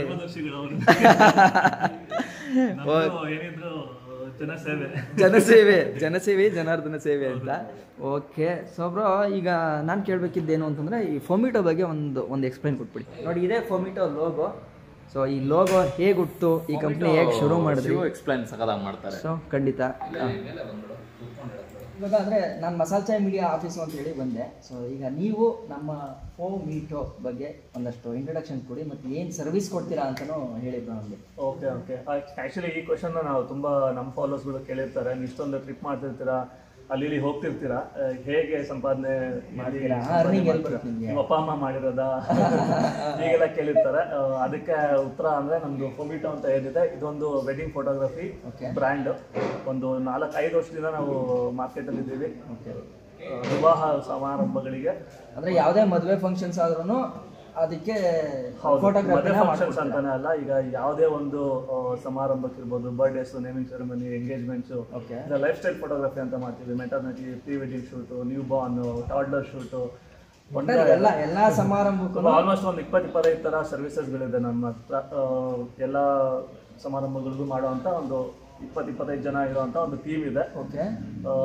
ಜನಸೇವೆ ಜನಸೇವೆ ಜನಾರ್ದನ ಸೇವೆ ಅಂತ ಓಕೆ ಸೊ ಬ್ರೋ ಈಗ ನಾನು ಕೇಳಬೇಕಿದ್ದೇನು ಅಂತಂದ್ರೆ ಈ ಫೊಮಿಟೋ ಬಗ್ಗೆ ಒಂದು ಒಂದು ಎಕ್ಸ್ಪ್ಲೈನ್ ಕೊಟ್ಬಿಡಿ ನೋಡಿ ಇದೇ ಫೊಮಿಟೋ ಲೋಗೋ ಸೊ ಈ ಲೋಗೋ ಹೇಗೆ ಹುಟ್ಟು ಈ ಕಂಪ್ನಿ ಹೇಗೆ ಶುರು ಮಾಡಿದ್ರಿ ಶಿವು ಎಕ್ಸ್ಪ್ಲೈನ್ ಸಕದಾಗಿ ಮಾಡ್ತಾರೆ ಸೊ ಖಂಡಿತ ಹಾ. ಇವಾಗ ಅಂದರೆ ನಾನು ಮಸಾಲೆ ಚಾಯ್ ಮೀಡಿಯಾ ಆಫೀಸು ಅಂತ ಹೇಳಿ ಬಂದೆ ಸೊ ಈಗ ನೀವು ನಮ್ಮ ಫೋ ಮೀಟೋ ಬಗ್ಗೆ ಒಂದಷ್ಟು ಇಂಟ್ರಡಕ್ಷನ್ ಕೊಡಿ ಮತ್ತು ಏನು ಸರ್ವಿಸ್ ಕೊಡ್ತೀರಾ ಅಂತಲೂ ಹೇಳಿದ್ರು ನಮಗೆ ಓಕೆ ಓಕೆ ಆ್ಯಕ್ಚುಲಿ ಈ ಕ್ವಶನ್ ನಾವು ತುಂಬ ನಮ್ಮ ಫಾಲೋವರ್ಸ್ಗಳು ಕೇಳಿರ್ತಾರೆ ನೀವು ಇಷ್ಟೊಂದು ಟ್ರಿಪ್ ಮಾಡ್ತಿರ್ತೀರಾ ಅಲ್ಲಿ ಇಲ್ಲಿ ಹೋಗ್ತಿರ್ತೀರಾ ಆ, ಹೇಗೆ ಸಂಪಾದನೆ ಮಾಡಿ ಮಾಡ್ತೀರಾ? ಸಂಪಾದನೆ Earning ಎಲ್ಲಿ ಮಾಡ್ತೀರಾ? ಬರುತ್ತೆ ನಿಮ್ಗೆ? ನಿಮ್ಮ ಅಪ್ಪ ಅಮ್ಮ ಮಾಡಿರೋದಾ ಹೀಗೆಲ್ಲ ಕೇಳಿರ್ತಾರೆ ಆ, ಅದಕ್ಕೆ ಉತ್ತರ ಅಂದ್ರೆ ನಮ್ದು ಫೊಮಿಟೋ ಅಂತ ಏನಿದೆ ಇದೊಂದು ವೆಡ್ಡಿಂಗ್ ಫೋಟೋಗ್ರಫಿ Okay. ಬ್ರ್ಯಾಂಡ್ ಒಂದು ನಾಲ್ಕು ಐದು ವರ್ಷದಿಂದ ನಾವು ಮಾರ್ಕೆಟಲ್ಲಿ ಇದ್ದೀವಿ ಆ, ವಿವಾಹ ಸಮಾರಂಭಗಳಿಗೆ ಅಂದರೆ ಯಾವುದೇ ಮದುವೆ ಫಂಕ್ಷನ್ಸ್ ಆದ್ರೂ ಅದಕ್ಕೆ ಹೌದು ಮದುವೆ ಫೋಟೋಗ್ರಾಫಿನ ಫಂಕ್ಷನ್ಸ್ ಅಂತಾನೆ ಅಲ್ಲ ಈಗ ಯಾವುದೇ ಒಂದು ಆ, ಸಮಾರಂಭಕ್ಕಿರ್ಬೋದು birthdays naming ceremony engagements okay lifestyle photography ಅಂತ ಮಾಡ್ತೀವಿ maternity pre wedding shoot newborn toddler shoot ಒಟ್ಟಾರೆ ಎಲ್ಲ ಎಲ್ಲ ಸಮಾರಂಭಕ್ಕೂ ಆಲ್ಮೋಸ್ಟ್ ಒಂದು ಇಪ್ಪತ್ತು ಇಪ್ಪತ್ತೈದು ಥರ ಸರ್ವಿಸಸ್ಗಳಿದೆ ನಮ್ಮ ಹತ್ರ ಆ, ಎಲ್ಲ ಸಮಾರಂಭಗಳಿಗೂ ಮಾಡುವಂಥ ಒಂದು ಇಪ್ಪತ್ತು ಇಪ್ಪತ್ತೈದು ಜನ ಇರುವಂಥ ಒಂದು ಟೀಮ್ ಇದೆ ಓಕೆ ಆ,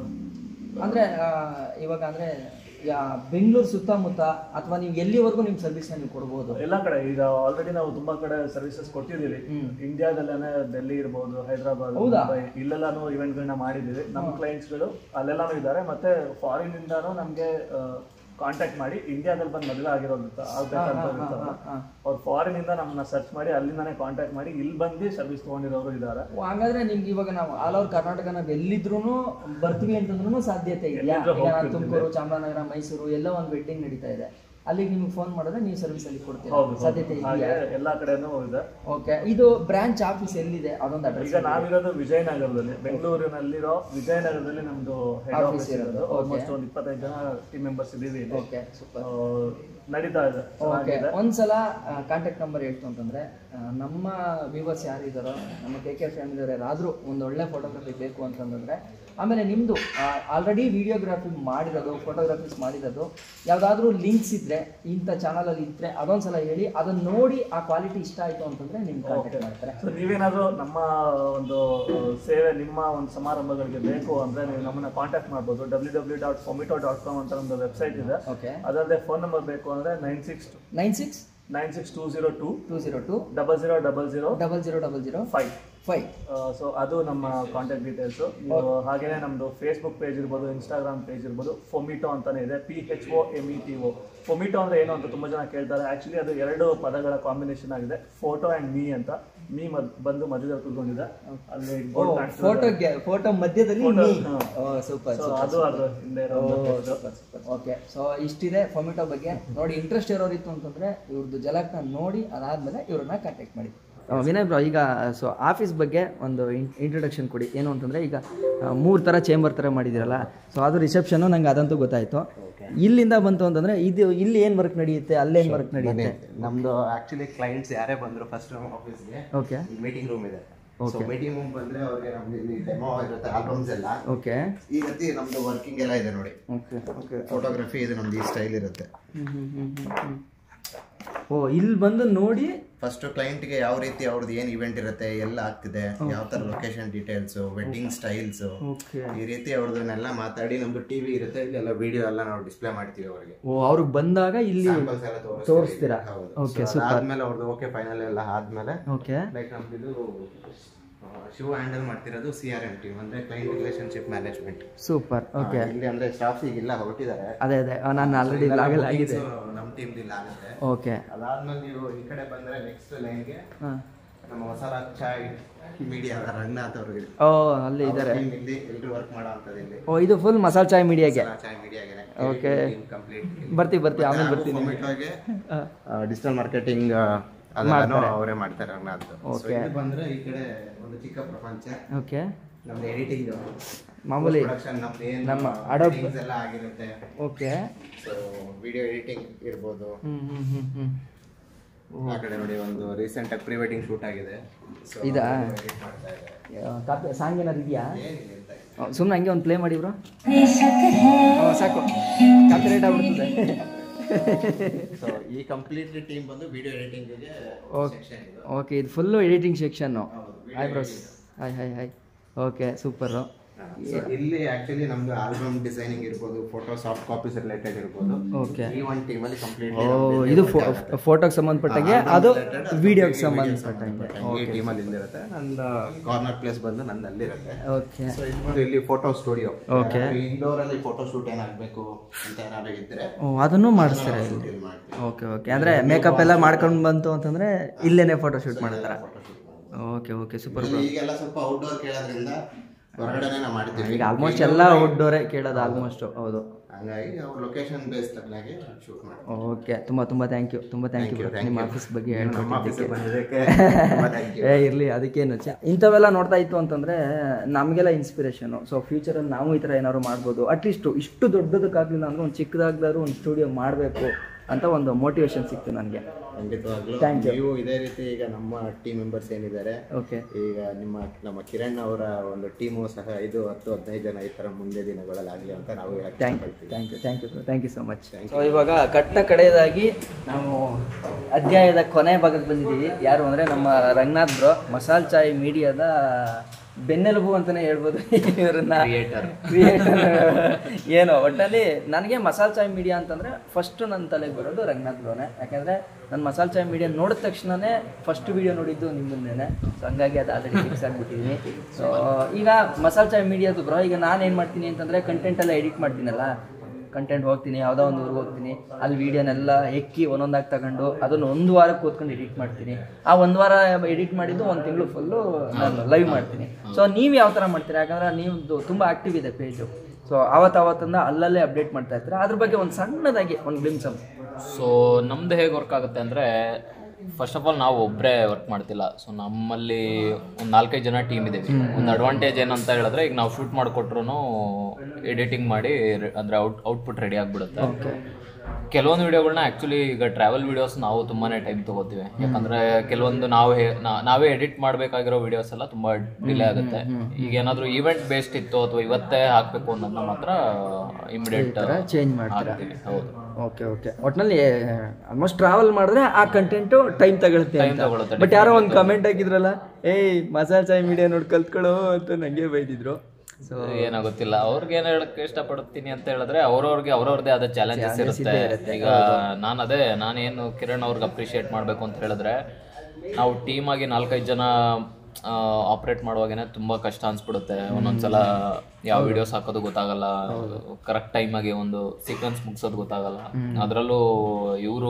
ಅಂದರೆ ಇವಾಗ ಅಂದರೆ ಬೆಂಗಳೂರು ಸುತ್ತಮುತ್ತ ಅಥವಾ ನೀವು ಎಲ್ಲಿವರೆಗೂ ನಿಮ್ಮ ಸರ್ವಿಸ್ನ ನೀವು ಕೊಡ್ಬೋದು ಎಲ್ಲ ಕಡೆ ಈಗ ಆಲ್ರೆಡಿ ನಾವು ತುಂಬಾ ಕಡೆ ಸರ್ವಿಸಸ್ ಕೊಟ್ಟಿದ್ದೀವಿ ಇಂಡಿಯಾದಲ್ಲೇನೆ ಡೆಲ್ಲಿ ಇರ್ಬೋದು ಹೈದರಾಬಾದ್ ಹೌದಾ? ಮುಂಬೈ ಇಲ್ಲೆಲ್ಲಾನು ಇವೆಂಟ್ಗಳನ್ನ ಮಾಡಿದ್ದೀವಿ ನಮ್ಮ ಕ್ಲೈಂಟ್ಸ್ಗಳು ಅಲ್ಲೆಲ್ಲಾನು ಇದ್ದಾರೆ ಮತ್ತೆ ಫಾರಿನ್ ಇಂದಾನು ನಮಗೆ ಕಾಂಟ್ಯಾಕ್ಟ್ ಮಾಡಿ ಇಂಡಿಯಾದಲ್ಲಿ ಬಂದು ಮದುವೆ ಆಗಿರೋದು ಆಗ್ಬೇಕಂತ ಇರ್ತಾರಲ್ಲ ಅವ್ರು ಫಾರಿನ್ ಇಂದ ನಮ್ಮನ್ನ ಸರ್ಚ್ ಮಾಡಿ ಅಲ್ಲಿಂದಾನೇ ಕಾಂಟ್ಯಾಕ್ಟ್ ಮಾಡಿ ಇಲ್ಲಿ ಬಂದು ಸರ್ವಿಸ್ ತಗೊಂಡಿರೋರು ಇದ್ದಾರೆ ಓ, ಹಂಗಾದ್ರೆ ನಿಮ್ಗೆ ಇವಾಗ ನಾವು ಆಲ್ ಓವರ್ ಕರ್ನಾಟಕ ನಾವು ಎಲ್ಲಿದ್ರು ಬರ್ತೀವಿ ಅಂತಂದ್ರೂ ಸಾಧ್ಯತೆ ಇದೆಯಾ ಎಲ್ಲಿದ್ರೂ ಈಗ ನಾನು ಹೋಗ್ತಿರ್ತೀವಿ. ತುಮಕೂರು ಚಾಮರಾಜನಗರ ಮೈಸೂರು ಎಲ್ಲ ಒಂದು ವೆಡ್ಡಿಂಗ್ ನಡೀತಾ ಇದೆ ಅಲ್ಲಿಗೆ ನಿಮ್ಗೆ ಫೋನ್ ಮಾಡಿದ್ರೆ ನೀವು ಸರ್ವಿಸ್ ಅಲ್ಲಿ ಕೊಡ್ತೀರಾ ಹೌದು ಹೌದು. ಸಾಧ್ಯತೆ ಹಾಗೆ ಇದೆಯಾ ಎಲ್ಲಾ ಕಡೆನೂ ಇದೆ ಓಕೆ ಇದು ಬ್ರಾಂಚ್ ಆಫೀಸ್ ಎಲ್ಲಿದೆ ಅದೊಂದು ಅಡ್ರೆಸ್ ಈಗ ನಾವಿರೋದು ವಿಜಯನಗರದಲ್ಲಿ ಬೆಂಗಳೂರಿನಲ್ಲಿರೋ ವಿಜಯನಗರದಲ್ಲಿ ನಮ್ದು ಹೆಡ್ Office ಆಫೀಸ್ ಇರೋದು. ಇರೋದು Okay. ಆಲ್ಮೋಸ್ಟ್ ಒಂದು ಇಪ್ಪತ್ತೈದು ಜನ ಟೀಮ್ ಮೆಂಬರ್ಸ್ ಇದೀವಿ ಇಲ್ಲಿ ಓಕೆ ಸೂಪರ್ ಆ, ನಡೀತಾ ಇದೆ ಓಕೆ ಚೆನ್ನಾಗಿದೆ ಒಂದ್ಸಲ ಕಾಂಟ್ಯಾಕ್ಟ್ ನಂಬರ್ ಹೇಳ್ತು ಅಂತಂದ್ರೆ ಆ, ನಮ್ಮ ವ್ಯೂವರ್ಸ್ ಯಾರಿದ್ದಾರೋ ನಮ್ಮ ಕೆ ಕೆ ಫ್ಯಾಮಿಲಿಯವ್ರು ಯಾರಾದರೂ ಒಂದು ಒಳ್ಳೆ ಫೋಟೋಗ್ರಫಿ ಬೇಕು ಅಂತಂದ್ರೆ ಆಮೇಲೆ ನಿಮ್ಮದು ಆಲ್ರೆಡಿ ವಿಡಿಯೋಗ್ರಫಿ ಮಾಡಿರೋದು ಫೋಟೋಗ್ರಫೀಸ್ ಮಾಡಿರೋದು ಯಾವುದಾದ್ರೂ ಲಿಂಕ್ಸ್ ಇದ್ದರೆ ಇಂಥ ಚಾನಲಲ್ಲಿ ಇದ್ದರೆ ಅದೊಂದ್ಸಲ ಹೇಳಿ ಅದನ್ನ ನೋಡಿ ಆ ಕ್ವಾಲಿಟಿ ಇಷ್ಟ ಆಯಿತು ಅಂತಂದರೆ ನಿಮ್ಗೆ ಕಾಂಟ್ಯಾಕ್ಟ್ ಮಾಡ್ತಾರೆ ಸೊ ನೀವೇನಾದ್ರೂ ನಮ್ಮ ಒಂದು ಸೇವೆ ನಿಮ್ಮ ಒಂದು ಸಮಾರಂಭಗಳಿಗೆ ಬೇಕು ಅಂದ್ರೆ ನೀವು ನಮ್ಮನ್ನ ಕಾಂಟ್ಯಾಕ್ಟ್ ಮಾಡ್ಬೋದು W W dot Phometo dot com ಅಂತ ಒಂದು ವೆಬ್ಸೈಟ್ ಇದೆ ಓಕೆ ಅದಲ್ಲದೆ ಫೋನ್ ನಂಬರ್ ಬೇಕು ಅಂದ್ರೆ nine six nine six nine six two zero two two zero two double zero double zero double zero double zero five five so ಅದು ನಮ್ಮ contact details ನೀವು ಹಾಗೇನೆ ನಮ್ಮದು ಫೇಸ್ಬುಕ್ ಪೇಜ್ ಇರ್ಬೋದು ಇನ್ಸ್ಟಾಗ್ರಾಮ್ ಪೇಜ್ ಇರ್ಬೋದು Phometo ಅಂತಾನೆ ಇದೆ P H O M E T O Phometo ಅಂದ್ರೆ ಏನು ಅಂತ ತುಂಬ ಜನ ಕೇಳ್ತಾರೆ ಆ್ಯಕ್ಚುಲಿ ಅದು ಎರಡು ಪದಗಳ ಕಾಂಬಿನೇಷನ್ ಆಗಿದೆ ಫೋಟೋ ಆ್ಯಂಡ್ ಮೀ ಅಂತ ಮೀ ಮದ್ ಬಂದು ಮಧ್ಯದಲ್ಲಿ ಕೂತ್ಕೊಂಡಿದೆ ಅಲ್ಲಿ board ಕಾಣಿಸ್ತಿದೆ. ಫೋಟೋಗೆ ಫೋಟೋ ಮಧ್ಯದಲ್ಲಿ Photo, ನೀ. ಹಾ. ಓ ಸೂಪರ್ So ಅದು ಅದ್ರ ಹಿಂದೆ ಇರೋ ಓಕೆ ಸೊ ಇಷ್ಟಿದೆ ಫೊಮಿಟೋ ಬಗ್ಗೆ ನೋಡಿ ಇಂಟ್ರೆಸ್ಟ್ ಇರೋರು ಇತ್ತು ಅಂತಂದ್ರೆ ಇವ್ರದ್ದು ಜಲಕ್ನ ನೋಡಿ ಅದಾದ್ಮೇಲೆ ಇವ್ರನ್ನ ಕಾಂಟ್ಯಾಕ್ಟ್ ಮಾಡಿ ವಿನಯ್ ಬ್ರೋ ಈಗ ಸೊ ಆಫೀಸ್ ಬಗ್ಗೆ ಒಂದು ಇಂಟ್ರೊಡಕ್ಷನ್ ಕೊಡಿ ಏನು ಅಂತಂದರೆ ಈಗ ಮೂರು ಥರ ಚೇಂಬರ್ ಥರ ಮಾಡಿದ್ದೀರಲ್ಲ ಸೊ ಅದು ರಿಸೆಪ್ಷನ್ನು ನಂಗೆ ಅದಂತೂ ಗೊತ್ತಾಯಿತು ಇಲ್ಲಿಂದ ಬಂತು ಅಂತಂದರೆ ಇದು ಇಲ್ಲಿ ಏನು ವರ್ಕ್ ನಡೆಯುತ್ತೆ ಅಲ್ಲೇನು ವರ್ಕ್ ನಡೆಯುತ್ತೆ ನಮ್ದು ಆಕ್ಚುಲಿ ಕ್ಲೈಂಟ್ಸ್ ಯಾರೇ ಬಂದ್ರು ಫಸ್ಟ್ ನಮ್ಮ ಆಫೀಸ್ಗೆ ಓಕೆ ಮೀಟಿಂಗ್ ರೂಮ್ ಇದೆ ಸೊ ಮೀಟಿಂಗ್ ರೂಮ್ ಬಂದ್ರೆ ಅವ್ರಿಗೆ ನಮ್ಗೆ ಇಲ್ಲಿ ಡೆಮೋ ಇರುತ್ತೆ ಆಲ್ಬಮ್ಸ್ ಎಲ್ಲ ಓಕೆ ಈ ರೀತಿ ನಮ್ದು ವರ್ಕಿಂಗ್ ಎಲ್ಲ ಇದೆ ನೋಡಿ ಓಕೆ ಓಕೆ ಫೋಟೋಗ್ರಫಿ ಇದು ನಮ್ದು ಈ ಸ್ಟೈಲ್ ಇರುತ್ತೆ ಓ ಇಲ್ಲಿ ಬಂದು ನೋಡಿ ಫಸ್ಟ್ ಕ್ಲೈಂಟ್ಗೆ ಯಾವ ರೀತಿ ಅವ್ರದ್ದು ಏನು ಇವೆಂಟ್ ಇರುತ್ತೆ ಎಲ್ಲ ಆಗ್ತಿದೆ ಯಾವ ತರ location details wedding styles okay ಈ ರೀತಿ ಅವ್ರದನ್ನೆಲ್ಲ ಮಾತಾಡಿ ನಮ್ದು ಟಿವಿ ಇರುತ್ತೆ ಇಲ್ಲೆಲ್ಲ ವಿಡಿಯೋ ಎಲ್ಲ ನಾವು ಡಿಸ್ಪ್ಲೇ ಮಾಡ್ತೀವಿ ಅವ್ರಿಗೆ ಓ ಅವ್ರಿಗೆ ಬಂದಾಗ ಇಲ್ಲಿ Samples ಎಲ್ಲ ತೋರಿಸ್ತೀವಿ. ತೋರಿಸ್ತೀರಾ ಹೌದು. ಓಕೆ So ಅದಾದ್ಮೇಲೆ ಅವ್ರದ್ದು ಓಕೆ ಫೈನಲ್ ಎಲ್ಲ ಆದ್ಮೇಲೆ ಓಕೆ ಲೈಕ್ ನಮ್ದು ಶಿವ್ ಹ್ಯಾಂಡಲ್ ಮಾಡ್ತಿರೋದು ಸಿ ಆರ್ ಎಂ ಟೀಮ್ ಅಂದ್ರೆ client relationship management super okay ಇಲ್ಲಿ ಅಂದ್ರೆ ಸ್ಟಾಫ್ ಈಗಿಲ್ಲ ಹೊರಟಿದ್ದಾರೆ ಅದೇ ಅದೇ ನಾನು ಆಲ್ರೆಡಿ ಲಾಗಲ್ ಆಗಿದೆ ನಮ್ಮ ಟೀಮ್ ಇಲ್ಲ ಆಗುತ್ತೆ ಓಕೆ ಅದಾದ್ಮೇಲೆ ನೀವು ಈ ಕಡೆ ಬಂದ್ರೆ ನೆಕ್ಸ್ಟ್ ಲೈನ್ಗೆ ಹಾಂ ನಮ್ಮ ಮಸಾಲಾ ಚಾಯ್ ಮೀಡಿಯಾ ರಂಗನಾಥ್ ಅವ್ರಿಗೆ ಓ ಅಲ್ಲಿ ಇದ್ದಾರೆ team ಇಲ್ಲಿ ಎಲ್ರು ವರ್ಕ್ ಮಾಡೋ ಅಂತದ್ದು ಇಲ್ಲಿ ಓ ಇದು ಫುಲ್ ಮಸಾಲೆ ಚಾಯ್ ಮೀಡಿಯಾಗೆ ಮಸಾಲಾ ಚಾಯ್ ಮೀಡಿಯಾಗೆ Okay. ಕಂಪ್ಲೀಟ್ ಬರ್ತೀವಿ ಬರ್ತೀವಿ ಆಮೇಲೆ ಬರ್ತೀನಿ ಡಿಜಿಟಲ್ ಮಾರ್ಕೆಟಿಂಗ್ ಅದೆಲ್ಲನೂ ಅವರೇ ಮಾಡ್ತಾರೆ ರಂಗನಾಥ್ Okay. ಇದು ಬಂದ್ರೆ ಈ ಕಡೆ ಒಂದು ಚಿಕ್ಕ ಪ್ರಪಂಚ ಓಕೆ ನಮ್ದು ಎಡಿಟಿಂಗ್ ಮಾಮೂಲಿ ಪ್ರೊಡಕ್ಷನ್ ನಮ್ದು ಏನು ನಮ್ಮ Adobe- editings ಎಲ್ಲ ಆಗಿರುತ್ತೆ ಓಕೆ ಸೊ ವಿಡಿಯೋ ಎಡಿಟಿಂಗ್ ಇರ್ಬೋದು ಹ್ಞೂ ಹ್ಞೂ ಹ್ಞೂ ಹ್ಞೂ ಆ ಕಡೆ ನೋಡಿ ಒಂದು ರೀಸೆಂಟ್ ಆಗಿ ಪ್ರೀ ವೆಡ್ಡಿಂಗ್ ಶೂಟ್ ಆಗಿದೆ So, ಇದಾ? ಅದು edit ಮಾಡ್ತಾ ಇದ್ದಾರೆ ಕಾಪಿ ಸಾಂಗ್ ಏನಾರು ಇದೆಯಾ ಏನಿಲ್ಲ ಅಂತ ಇದೆ. ಸುಮ್ಮನೆ ಹಂಗೆ ಒಂದು ಪ್ಲೇ ಮಾಡಿ ಬ್ರೋ ಸಾಕು ಕಾಪಿ ರೇಟ್ ಆಗ್ಬಿಡ್ತದೆ ಸೊ ಈ ಕಂಪ್ಲೀಟ್ ಟೀಮ್ ಬಂದು ವಿಡಿಯೋ ಎಡಿಟಿಂಗ್ಗೆ ಸೆಕ್ಷನ್ ಇದು ಓಕೆ ಇದು ಫುಲ್ಲು ಎಡಿಟಿಂಗ್ ಸೆಕ್ಷನ್ನು hi bros hi hi hi okay super So, ಇಲ್ಲಿ ಆಕ್ಚುಲಿ ನಮ್ದು ಆಲ್ಬಮ್ ಡಿಸೈನಿಂಗ್ ಇರ್ಬೋದು ಫೋಟೋ ಸಾಫ್ಟ್ ಕಾಪೀಸ್ ರಿಲೇಟೆಡ್ ಇರ್ಬೋದು ಓಕೆ ಈ ಒಂದು ಟೀಮಲ್ಲಿ ಕಂಪ್ಲೀಟ್ ಓ ಇದು ಫೋಟೋಗೆ ಸಂಬಂಧಪಟ್ಟಂಗೆ ಅದು ವಿಡಿಯೋಗೆ ಸಂಬಂಧಪಟ್ಟಂಗೆ ಈ ಟೀಮಲ್ಲಿ ಇಲ್ಲಿರುತ್ತೆ ನಂದು ಕಾರ್ನರ್ ಪ್ಲೇಸ್ ಬಂದು ನಂದು ಅಲ್ಲಿರುತ್ತೆ ಓಕೆ ಸೊ ಇದು ಬಂದು ಇಲ್ಲಿ ಫೋಟೋ ಸ್ಟುಡಿಯೋ Okay. ಇಂಡೋರ್ ಅಲ್ಲಿ ಫೋಟೋ ಶೂಟ್ ಏನಾಗಬೇಕು ಅಂತ ಏನಾದ್ರು ಇದ್ರೆ ಓ ಅದನ್ನು ಮಾಡಿಸ್ತಾರೆ ಇಲ್ಲಿ ಇಲ್ಲಿ ಮಾಡ್ತೀವಿ ಓಕೆ ಓಕೆ ಅಂದರೆ ಮೇಕಪ್ ಎಲ್ಲ ಮಾಡ್ಕೊಂಡು ಬಂತು ಅಂತಂದರೆ ಇಲ್ಲೇನೆ ಫೋಟೋ ಶೂಟ್ ಮಾಡ್ತಾರೆ ಓಕೆ ಓಕೆ ಸೂಪರ್ ಇಲ್ಲಿ ಈಗೆಲ್ಲ ಸ್ವಲ್ಪ ಔಟ್ಡೋರ್ ಕೇಳೋದ್ರಿಂದ ಹೊರಗಡೆನೆ ನಾವು ಮಾಡ್ತೀವಿ ಈಗ ಆಲ್ಮೋಸ್ಟ್ ಎಲ್ಲ ಔಟ್ಡೋರೇ ಕೇಳೋದು ಆಲ್ಮೋಸ್ಟ್ ಹೌದು ಹಂಗಾಗಿ ಅವ್ರು ಲೊಕೇಶನ್ ಬೇಸ್ ತಕ್ಕನಾಗಿ ಶೂಟ್ ಮಾಡ್ತೀವಿ ಓಕೆ ತುಂಬ ತುಂಬ ಥ್ಯಾಂಕ್ ಯು ತುಂಬ ಥ್ಯಾಂಕ್ ಯು ನಿಮ್ಮ ಆಫೀಸ್ ಬಗ್ಗೆ ನಮ್ಮ ಆಫೀಸಿಗೆ ಹೇಳ್ಕೊಟ್ಟಿದ್ದಕ್ಕೆ ಬಂದಿದ್ದಕ್ಕೆ ತುಂಬಾ thank you. ಏ ಇರಲಿ ಅದಕ್ಕೇನು ಚ ಇಂಥವೆಲ್ಲ ನೋಡ್ತಾ ಇತ್ತು ಅಂತಂದರೆ ನಮಗೆಲ್ಲ ಇನ್ಸ್ಪಿರೇಷನು ಸೊ ಫ್ಯೂಚರಲ್ಲಿ ನಾವು ಈ ಥರ ಏನಾದ್ರು ಮಾಡ್ಬೋದು ಅಟ್ಲೀಸ್ಟು ಇಷ್ಟು ದೊಡ್ಡದಕ್ಕಾಗಲಿಲ್ಲ ಅಂದ್ರೆ ಒಂದು ಚಿಕ್ಕದಾಗ್ಲಾದ್ರು ಒಂದು ಸ್ಟುಡಿಯೋ ಮಾಡಬೇಕು ಅಂತ ಒಂದು ಮೋಟಿವೇಶನ್ ಸಿಕ್ತು ನನಗೆ ಖಂಡಿತವಾಗ್ಲೂ Thank you. ನೀವು ಇದೇ ರೀತಿ ಈಗ ನಮ್ಮ ಟೀಮ್ ಮೆಂಬರ್ಸ್ ಏನಿದ್ದಾರೆ ಓಕೆ ಈಗ ನಿಮ್ಮ ನಮ್ಮ ಕಿರಣ್ ಅವರ ಒಂದು ಟೀಮು ಸಹ ಐದು ಹತ್ತು ಹದಿನೈದು ಜನ ಈ ತರ ಮುಂದೆ ದಿನಗಳಲ್ಲಿ ಆಗಲಿ ಅಂತ ನಾವು ಹೇಳಕ್ ಥ್ಯಾಂಕ್ ಯು ಇಷ್ಟಪಡ್ತೀವಿ. Thank you thank you thank you so much so ಇವಾಗ ಕಟ್ಟ ಕಡೆಯದಾಗಿ ನಾವು ಅಧ್ಯಾಯದ ಕೊನೆ ಭಾಗಕ್ಕೆ ಬಂದಿದ್ದೀವಿ ಯಾರು ಅಂದರೆ ನಮ್ಮ ರಂಗನಾಥ್ ಬ್ರೋ ಮಸಾಲ್ ಚಾಯ್ ಮೀಡಿಯಾದ ಬೆನ್ನೆಲುಬು ಅಂತಲೇ ಹೇಳ್ಬೋದು ಇವ್ರನ್ನ Creator. ಕ್ರಿಯೇಟರ್ ಏನೋ ಒಟ್ಟಲ್ಲಿ ನನಗೆ ಮಸಾಲ್ ಚಾಯ್ ಮೀಡಿಯಾ ಅಂತಂದರೆ ಫಸ್ಟ್ ನನ್ನ ತಲೆಗೆ ಬರೋದು ರಂಗನಾಥ್ ಬ್ರೋನೇ ಯಾಕೆಂದರೆ ನಾನು ಮಸಾಲ್ ಚಾಯ್ ಮೀಡಿಯಾ ನೋಡಿದ ತಕ್ಷಣವೇ ಫಸ್ಟ್ ವಿಡಿಯೋ ನೋಡಿದ್ದು ನಿಮ್ಮನ್ನೇ ಸೊ ಹಂಗಾಗಿ ಅದು ಆಲ್ರೆಡಿ ಫಿಕ್ಸ್ ಆಗಿಬಿಟ್ಟಿದ್ದೀನಿ ಸೊ ಈಗ ಮಸಾಲ್ ಚಾಯ್ ಮೀಡಿಯಾದು ಬ್ರೋ ಈಗ ನಾನು ಏನು ಮಾಡ್ತೀನಿ ಅಂತಂದರೆ ಕಂಟೆಂಟ್ ಎಲ್ಲ ಎಡಿಟ್ ಮಾಡ್ತೀನಲ್ಲ ಕಂಟೆಂಟ್ ಹೋಗ್ತೀನಿ ಯಾವುದೋ ಒಂದು ಊರಿಗೆ ಹೋಗ್ತೀನಿ ಅಲ್ಲಿ ವೀಡಿಯೋನೆಲ್ಲ ಎಕ್ಕಿ ಒಂದೊಂದಾಗಿ ತಗೊಂಡು ಅದನ್ನು ಒಂದು ವಾರಕ್ಕೆ ಕೂತ್ಕೊಂಡು ಎಡಿಟ್ ಮಾಡ್ತೀನಿ ಆ ಒಂದು ವಾರ ಎಡಿಟ್ ಮಾಡಿದ್ದು ಒಂದು ತಿಂಗಳು ಫುಲ್ಲು ನಾನು ಲೈವ್ ಮಾಡ್ತೀನಿ ಸೊ ನೀವು ಯಾವ ಥರ ಮಾಡ್ತೀರಾ ಯಾಕಂದ್ರೆ ನೀವು ತುಂಬ ಆಕ್ಟಿವ್ ಇದೆ ಪೇಜು ಸೊ ಆವತ್ತು ಆವತ್ತಿಂದ ಅಲ್ಲಲ್ಲೇ ಅಪ್ಡೇಟ್ ಮಾಡ್ತಾ ಇರ್ತೀರಾ ಅದ್ರ ಬಗ್ಗೆ ಒಂದು ಸಣ್ಣದಾಗಿ ಒಂದು ಗ್ಲಿಮ್ಸಮ್ ಸೊ ನಮ್ದು ಹೇಗೆ ವರ್ಕ್ ಆಗುತ್ತೆ ಅಂದರೆ ಫಸ್ಟ್ ಆಫ್ ಆಲ್ ನಾವು ಒಬ್ಬರೇ ವರ್ಕ್ ಮಾಡ್ತಿಲ್ಲ ಸೊ ನಮ್ಮಲ್ಲಿ ಒಂದು ನಾಲ್ಕೈದು ಜನ ಟೀಮ್ ಇದ್ದೀವಿ ಒಂದು ಅಡ್ವಾಂಟೇಜ್ ಏನಂತ ಹೇಳಿದ್ರೆ ಈಗ ನಾವು ಶೂಟ್ ಮಾಡಿಕೊಟ್ರು ಎಡಿಟಿಂಗ್ ಮಾಡಿ ರೆ- ಅಂದ್ರೆ ಔಟ್ ಔಟ್ಪುಟ್ ರೆಡಿ ಆಗಿಬಿಡುತ್ತೆ ಕೆಲವೊಂದು ವಿಡಿಯೋಗಳನ್ನ ಆ್ಯಕ್ಚುಲಿ ಈಗ ಟ್ರಾವೆಲ್ ವಿಡಿಯೋಸ್ ನಾವು ತುಂಬಾ ಟೈಮ್ ತೊಗೋತೀವಿ ಯಾಕಂದರೆ ಕೆಲವೊಂದು ನಾವು ಹೇ- ನಾ- ನಾವೇ ಎಡಿಟ್ ಮಾಡಬೇಕಾಗಿರೋ ವಿಡಿಯೋಸ್ ಎಲ್ಲ ತುಂಬ ಡಿಲೇ ಆಗುತ್ತೆ ಈಗ ಏನಾದರೂ ಈವೆಂಟ್ ಬೇಸ್ಡ್ ಇತ್ತು ಅಥವಾ ಇವತ್ತೇ ಹಾಕಬೇಕು ಅನ್ನೋದನ್ನ ಮಾತ್ರ ಇಮಿಡಿಯೇಟ್ ಚೇಂಜ್ ಮಾಡ್ತೀರಾ ಹಾಕ್ತೀವಿ ಹೌದು ಓಕೆ ಓಕೆ ಒಟ್ನಲ್ಲಿ ಆಲ್ಮೋಸ್ಟ್ ಟ್ರಾವೆಲ್ ಮಾಡಿದ್ರೆ ಆ ಕಂಟೆಂಟು ಟೈಮ್ ತಗೊಳುತ್ತೆ Time ತಗೊಳುತ್ತೆ, ಬಟ್ ಯಾರೋ ಒಂದು ಕಮೆಂಟ್ ಹಾಕಿದ್ರಲ್ಲ ಏಯ್ ಮಸಾಲೆ ಚಾಯ್ ಮೀಡಿಯಾ ನೋಡಿ ಕಲ್ತ್ಕೊಳ್ಳೋ ಅಂತ ನನಗೆ ಬೈದಿದ್ರು ಸೊ ಏನಾಗುತ್ತಿಲ್ಲ ಅವ್ರಿಗೆ ಏನ್ ಹೇಳಕ್ ಇಷ್ಟಪಡ್ತೀನಿ ಅಂತ ಹೇಳಿದ್ರೆ ಅವ್ರವ್ರಿಗೆ ಅವ್ರವ್ರದೇ ಆದ ಚಾಲೆಂಜಸ್ ಇರುತ್ತೆ ಈಗ ನಾನು ಅದೇ ನಾನೇನು ಕಿರಣ್ ಅವ್ರಿಗೆ ಅಪ್ರಿಷಿಯೇಟ್ ಮಾಡಬೇಕು ಅಂತ ಹೇಳಿದ್ರೆ ನಾವು ಟೀಮ್ ಆಗಿ ನಾಲ್ಕೈದು ಜನ ಆಪ್ರೇಟ್ ಮಾಡುವಾಗೇನೆ ತುಂಬ ಕಷ್ಟ ಅನ್ಸ್ಬಿಡುತ್ತೆ ಒಂದೊಂದ್ಸಲ ಯಾವ ವಿಡಿಯೋಸ್ ಹಾಕೋದು ಗೊತ್ತಾಗಲ್ಲ ಕರೆಕ್ಟ್ ಟೈಮಾಗಿ ಒಂದು ಸೀಕ್ವೆನ್ಸ್ ಮುಗಿಸೋದು ಗೊತ್ತಾಗಲ್ಲ ಅದರಲ್ಲೂ ಇವರು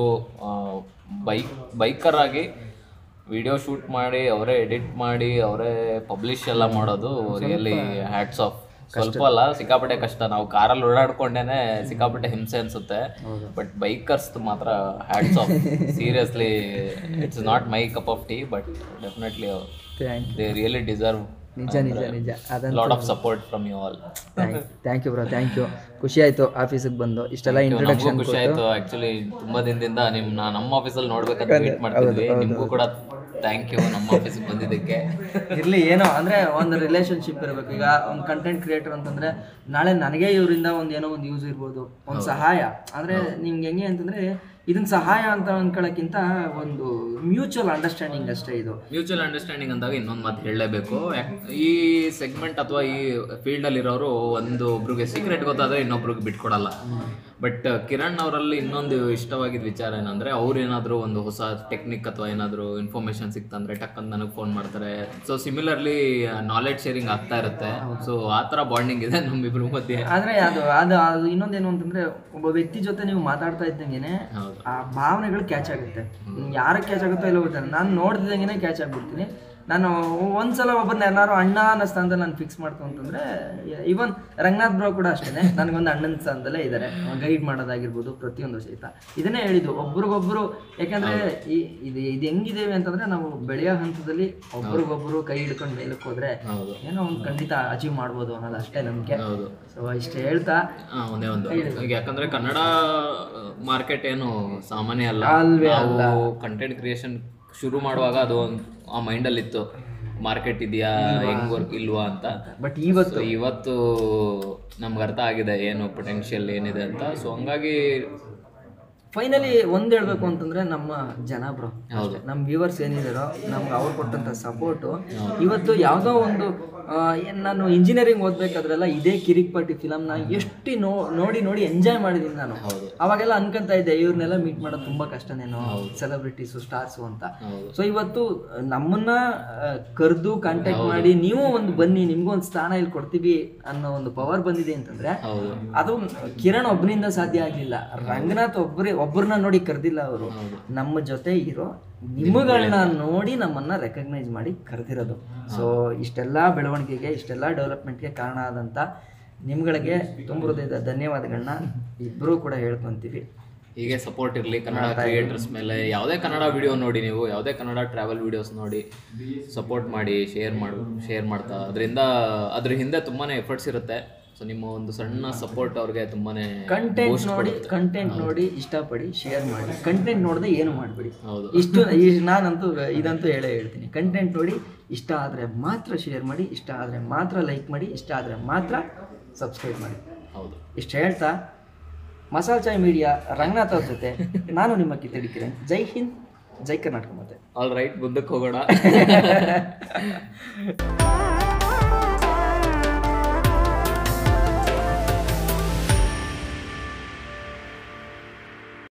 ಬೈಕ್ ಬೈಕರ್ ಆಗಿ ವಿಡಿಯೋ ಶೂಟ್ ಮಾಡಿ ಅವರೇ ಎಡಿಟ್ ಮಾಡಿ ಅವರೇ ಪಬ್ಲಿಷ್ ಎಲ್ಲ ಮಾಡೋದು ರಿಯಲಿ ಹ್ಯಾಟ್ಸ್ ಆಫ್ ಸ್ವಲ್ಪ ಅಲ್ಲ ಸಿಕ್ಕಾಪಟ್ಟೆ ಕಷ್ಟ ನಾವು ಕಾರಲ್ಲಿ ಓಡಾಡ್ಕೊಂಡೇನೆ ಸಿಕ್ಕಾಪಟ್ಟೆ ಹಿಂಸೆ ಅನ್ಸುತ್ತೆ ಬಟ್ ಬೈಕರ್ಸ್ ಮಾತ್ರ hats off seriously it's not my cup of tea but definitely thank they really deserve ನಿಜ ನಿಜ ನಿಜ ಅದಂತೂ lot of support from you all thank you bro thank you ಖುಷಿ ಆಯಿತು ಆಫೀಸಿಗೆ ಬಂದು ಇಷ್ಟೆಲ್ಲ ನಮಗೂ ಇಂಟ್ರೊಡಕ್ಷನ್ ಖುಷಿ ಆಯ್ತು ಆಕ್ಚುಲಿ ತುಂಬಾ ದಿನದಿಂದ ನಿಮ್ನ ನಮ್ಮ ಆಫೀಸಲ್ಲಿ ನೋಡ್ಬೇಕಂತ ವೇಟ್ ಮಾಡ್ತಿದ್ವಿ ನಿಮ್ಗೂ ಕೂಡ ಥ್ಯಾಂಕ್ ಯು ನಮ್ಮ ಆಫೀಸ್ಗೆ ಬಂದಿದ್ದಕ್ಕೆ ಇರ್ಲಿ ಏನೋ ಅಂದ್ರೆ ಒಂದು ರಿಲೇಶನ್ಶಿಪ್ ಇರಬೇಕು ಈಗ ಒಂದು ಕಂಟೆಂಟ್ ಕ್ರಿಯೇಟರ್ ಅಂತಂದ್ರೆ ನಾಳೆ ನನಗೆ ಇವರಿಂದ ಒಂದು ಏನೋ ಒಂದು ಯೂಸ್ ಇರ್ಬೋದು ಒಂದು ಸಹಾಯ ಅಂದ್ರೆ ನಿಮ್ಗೆ ಹೆಂಗೆ ಅಂತಂದ್ರೆ ಇದನ್ನ ಸಹಾಯ ಅಂತ ಅನ್ಕೊಳ್ಳೋಕ್ಕಿಂತ ಒಂದು ಮ್ಯೂಚುವಲ್ ಅಂಡರ್ಸ್ಟ್ಯಾಂಡಿಂಗ್ ಅಷ್ಟೇ ಇದು ಮ್ಯೂಚುವಲ್ ಅಂಡರ್ಸ್ಟ್ಯಾಂಡಿಂಗ್ ಅಂದಾಗ ಇನ್ನೊಂದು ಮಾತು ಹೇಳಲೇಬೇಕು ಈ ಸೆಗ್ಮೆಂಟ್ ಅಥವಾ ಈ ಫೀಲ್ಡಲ್ಲಿ ಇರೋರು ಒಂದು ಒಬ್ರಿಗೆ ಸೀಕ್ರೆಟ್ ಗೊತ್ತಾದ್ರೆ ಇನ್ನೊಬ್ರಿಗೆ ಬಿಟ್ಕೊಡಲ್ಲ ಬಟ್ ಕಿರಣ್ ಅವರಲ್ಲಿ ಇನ್ನೊಂದು ಇಷ್ಟವಾಗಿದ್ದ ವಿಚಾರ ಏನಂದ್ರೆ ಅವ್ರು ಏನಾದರೂ ಒಂದು ಹೊಸ ಟೆಕ್ನಿಕ್ ಅಥವಾ ಏನಾದರೂ ಇನ್ಫಾರ್ಮೇಶನ್ ಸಿಕ್ತಂದ್ರೆ ಟಕ್ ಅಂತ ನನಗೆ ಫೋನ್ ಮಾಡ್ತಾರೆ ಸೊ ಸಿಮಿಲರ್ಲಿ ನಾಲೆಡ್ಜ್ ಶೇರಿಂಗ್ ಆಗ್ತಾ ಇರುತ್ತೆ ಸೊ ಆ ಥರ ಬಾಂಡಿಂಗ್ ಇದೆ ನಮ್ಮಿಬ್ರ ಮಧ್ಯೆ ಆದ್ರೆ ಅದು ಅದು ಅದು ಇನ್ನೊಂದೇನು ಅಂತಂದ್ರೆ ಒಬ್ಬ ವ್ಯಕ್ತಿ ಜೊತೆ ನೀವು ಮಾತಾಡ್ತಾ ಇದ್ದಂಗೆನೆ ಹೌದು ಆ ಭಾವನೆಗಳು ಕ್ಯಾಚ್ ಆಗುತ್ತೆ ಯಾರಿಗೆ ಕ್ಯಾಚ್ ಆಗುತ್ತೋ ಇಲ್ಲ ಗೊತ್ತಿಲ್ಲ ನಾನು ನೋಡ್ತಿದ್ದಂಗೆ ಕ್ಯಾಚ್ ಆಗ್ಬಿಡ್ತೀನಿ ನಾನು ಒಂದ್ಸಲ ಒಬ್ಬನ ಯಾರು ಅಣ್ಣ ಅನ್ನೋ ಸ್ಥಾನದಲ್ಲಿ ನಾನು ಫಿಕ್ಸ್ ಮಾಡ್ತು ಅಂತಂದ್ರೆ ಇವನ್ ರಂಗನಾಥ್ ಬ್ರೋ ಕೂಡ ಅಷ್ಟೇ ನನಗೊಂದು ಅಣ್ಣನ ಸ್ಥಾನದಲ್ಲೇ ಇದ್ದಾರೆ ಗೈಡ್ ಮಾಡೋದಾಗಿರ್ಬೋದು ಪ್ರತಿಯೊಂದು ಸಹಿತ ಇದನ್ನೇ ಹೇಳಿದ್ದು ಒಬ್ರಿಗೊಬ್ರು ಯಾಕಂದ್ರೆ ಈ ಇದು ಇದು ಹೆಂಗಿದೇವೆ ಅಂತಂದ್ರೆ ನಾವು ಬೆಳೆಯೋ ಹಂತದಲ್ಲಿ ಒಬ್ರಿಗೊಬ್ರು ಕೈ ಹಿಡ್ಕೊಂಡು ಮೇಲಕ್ಕೆ ಹೋದ್ರೆ ಹೌದು ಏನೋ ಒಂದು ಖಂಡಿತ ಅಚೀವ್ ಮಾಡ್ಬೋದು ಅನ್ನೋದು ಅಷ್ಟೇ ನಂಬಿಕೆ ಹೌದು ಸೊ ಇಷ್ಟು ಹೇಳ್ತಾ ಹಾ, ಒಂದೇ ಒಂದು ಈಗ ಯಾಕಂದ್ರೆ ಕನ್ನಡ ಮಾರ್ಕೆಟ್ ಏನು ಸಾಮಾನ್ಯ ಅಲ್ಲ ಅಲ್ವೇ ನಾವು ಕಂಟೆಂಟ್ ಕ್ರಿಯೇಷನ್ ಶುರು ಮಾಡುವಾಗ ಅದು ಒಂದ್- ಆ ಮೈಂಡಲ್ಲಿ ಇತ್ತು ಮಾರ್ಕೆಟ್ ಇದೆಯಾ ಹೆಂಗ್ ವರ್ಕ್ ಇಲ್ವಾ ಅಂತ ಬಟ್ ಇವತ್ತು ಸೊ ಇವತ್ತು ನಮ್ಗೆ ಅರ್ಥ ಆಗಿದೆ ಏನು ಪೊಟೆನ್ಷಿಯಲ್ ಏನಿದೆ ಅಂತ ಸೊ ಹಂಗಾಗಿ ಫೈನಲಿ ಒಂದ್ ಹೇಳ್ಬೇಕು ಅಂತಂದ್ರೆ ನಮ್ಮ ಜನ ಬ್ರೋ ಹೌದು ನಮ್ಮ ವ್ಯೂವರ್ಸ್ ಏನಿದಾರೋ ನಮ್ಗೆ ಅವ್ರು ಕೊಟ್ಟಂತ ಸಪೋರ್ಟು ಇವತ್ತು ಯಾವುದೋ ಒಂದು ಆ, ಏನ್ ನಾನು ಇಂಜಿನಿಯರಿಂಗ್ ಓದ್ಬೇಕಾದ್ರೆಲ್ಲ ಇದೇ ಕಿರಿಕ್ ಪಾಟಿ ಫಿಲಮ್ನ ಎಷ್ಟು ನೋ ನೋಡಿ ನೋಡಿ ಎಂಜಾಯ್ ಮಾಡಿದ್ದೀನಿ ನಾನು ಹೌದು ಅವಾಗೆಲ್ಲ ಅನ್ಕೊಂತ ಇದ್ದೆ ಇವ್ರನ್ನೆಲ್ಲ ಮೀಟ್ ಮಾಡೋದು ತುಂಬಾ ಕಷ್ಟನೇನೋ ಸೆಲೆಬ್ರಿಟೀಸು ಸ್ಟಾರ್ಸು ಅಂತ ಹೌದು ಸೊ ಇವತ್ತು ನಮ್ಮನ್ನ ಕರೆದು ಕಾಂಟ್ಯಾಕ್ಟ್ ಮಾಡಿ ನೀವು ಒಂದು ಬನ್ನಿ ನಿಮ್ಗೂ ಒಂದು ಸ್ಥಾನ ಇಲ್ಲಿ ಕೊಡ್ತೀವಿ ಅನ್ನೋ ಒಂದು ಪವರ್ ಬಂದಿದೆ ಅಂತಂದ್ರೆ ಹೌದು ಅದು ಕಿರಣ್ ಒಬ್ಬನಿಂದ ಸಾಧ್ಯ ಆಗ್ಲಿಲ್ಲ ರಂಗನಾಥ್ ಒಬ್ಬರೇ ಒಬ್ಬರನ್ನ ನೋಡಿ ಕರೆದಿಲ್ಲ ಅವರು ನಮ್ಮ ಜೊತೆ ಇರೋ ನಿಮ್ಮಗಳನ್ನ ನೋಡಿ ನಮ್ಮನ್ನ ರೆಕಗ್ನೈಸ್ ಮಾಡಿ ಕರೆದಿರೋದು ಸೊ ಇಷ್ಟೆಲ್ಲ ಬೆಳವಣಿಗೆಗೆ ಇಷ್ಟೆಲ್ಲ ಡೆವಲಪ್ಮೆಂಟ್ಗೆ ಕಾರಣ ಆದಂತ ನಿಮ್ಗಳಿಗೆ ತುಂಬ ಹೃದಯದ ಧನ್ಯವಾದಗಳನ್ನ ಇಬ್ಬರೂ ಕೂಡ ಹೇಳ್ಕೊಂತೀವಿ ಹೀಗೆ ಸಪೋರ್ಟ್ ಇರಲಿ ಕನ್ನಡ ಕ್ರಿಯೇಟರ್ಸ್ ಮೇಲೆ ಯಾವುದೇ ಕನ್ನಡ ವಿಡಿಯೋ ನೋಡಿ ನೀವು ಯಾವುದೇ ಕನ್ನಡ ಟ್ರಾವೆಲ್ ವಿಡಿಯೋಸ್ ನೋಡಿ ಸಪೋರ್ಟ್ ಮಾಡಿ ಶೇರ್ ಮಾಡಿ ಶೇರ್ ಮಾಡ್ತಾ ಅದರಿಂದ ಅದ್ರ ಹಿಂದೆ ತುಂಬಾ ಎಫರ್ಟ್ಸ್ ಇರುತ್ತೆ ಸೊ ನಿಮ್ಮ ಒಂದು ಸಣ್ಣ ಸಪೋರ್ಟ್ ಅವ್ರಿಗೆ ತುಂಬಾ ಕಂಟೆಂಟ್ ನೋಡಿ ಕಂಟೆಂಟ್ ನೋಡಿ ಇಷ್ಟಪಡಿ ಶೇರ್ ಮಾಡಿ ಕಂಟೆಂಟ್ ನೋಡದೆ ಏನು ಮಾಡಬೇಡಿ ಹೌದು ಇಷ್ಟು ಈ ನಾನಂತೂ ಇದಂತೂ ಹೇಳೇ ಹೇಳ್ತೀನಿ ಕಂಟೆಂಟ್ ನೋಡಿ ಇಷ್ಟ ಆದರೆ ಮಾತ್ರ ಶೇರ್ ಮಾಡಿ ಇಷ್ಟ ಆದರೆ ಮಾತ್ರ ಲೈಕ್ ಮಾಡಿ ಇಷ್ಟ ಆದರೆ ಮಾತ್ರ ಸಬ್ಸ್ಕ್ರೈಬ್ ಮಾಡಿ ಹೌದು ಇಷ್ಟು ಹೇಳ್ತಾ ಮಸಾಲ್ ಚಾಯ್ ಮೀಡಿಯಾ ರಂಗನಾಥ್ ಅವ್ರ ಜೊತೆ ನಾನು ನಿಮ್ಮ ಕಿತ್ತಡಿ ಕಿರಣ್ ಜೈ ಹಿಂದ್ ಜೈ ಕರ್ನಾಟಕ ಮತ್ತೆ ಆಲ್ ರೈಟ್ ಮುಂದಕ್ಕೆ ಹೋಗೋಣ Ah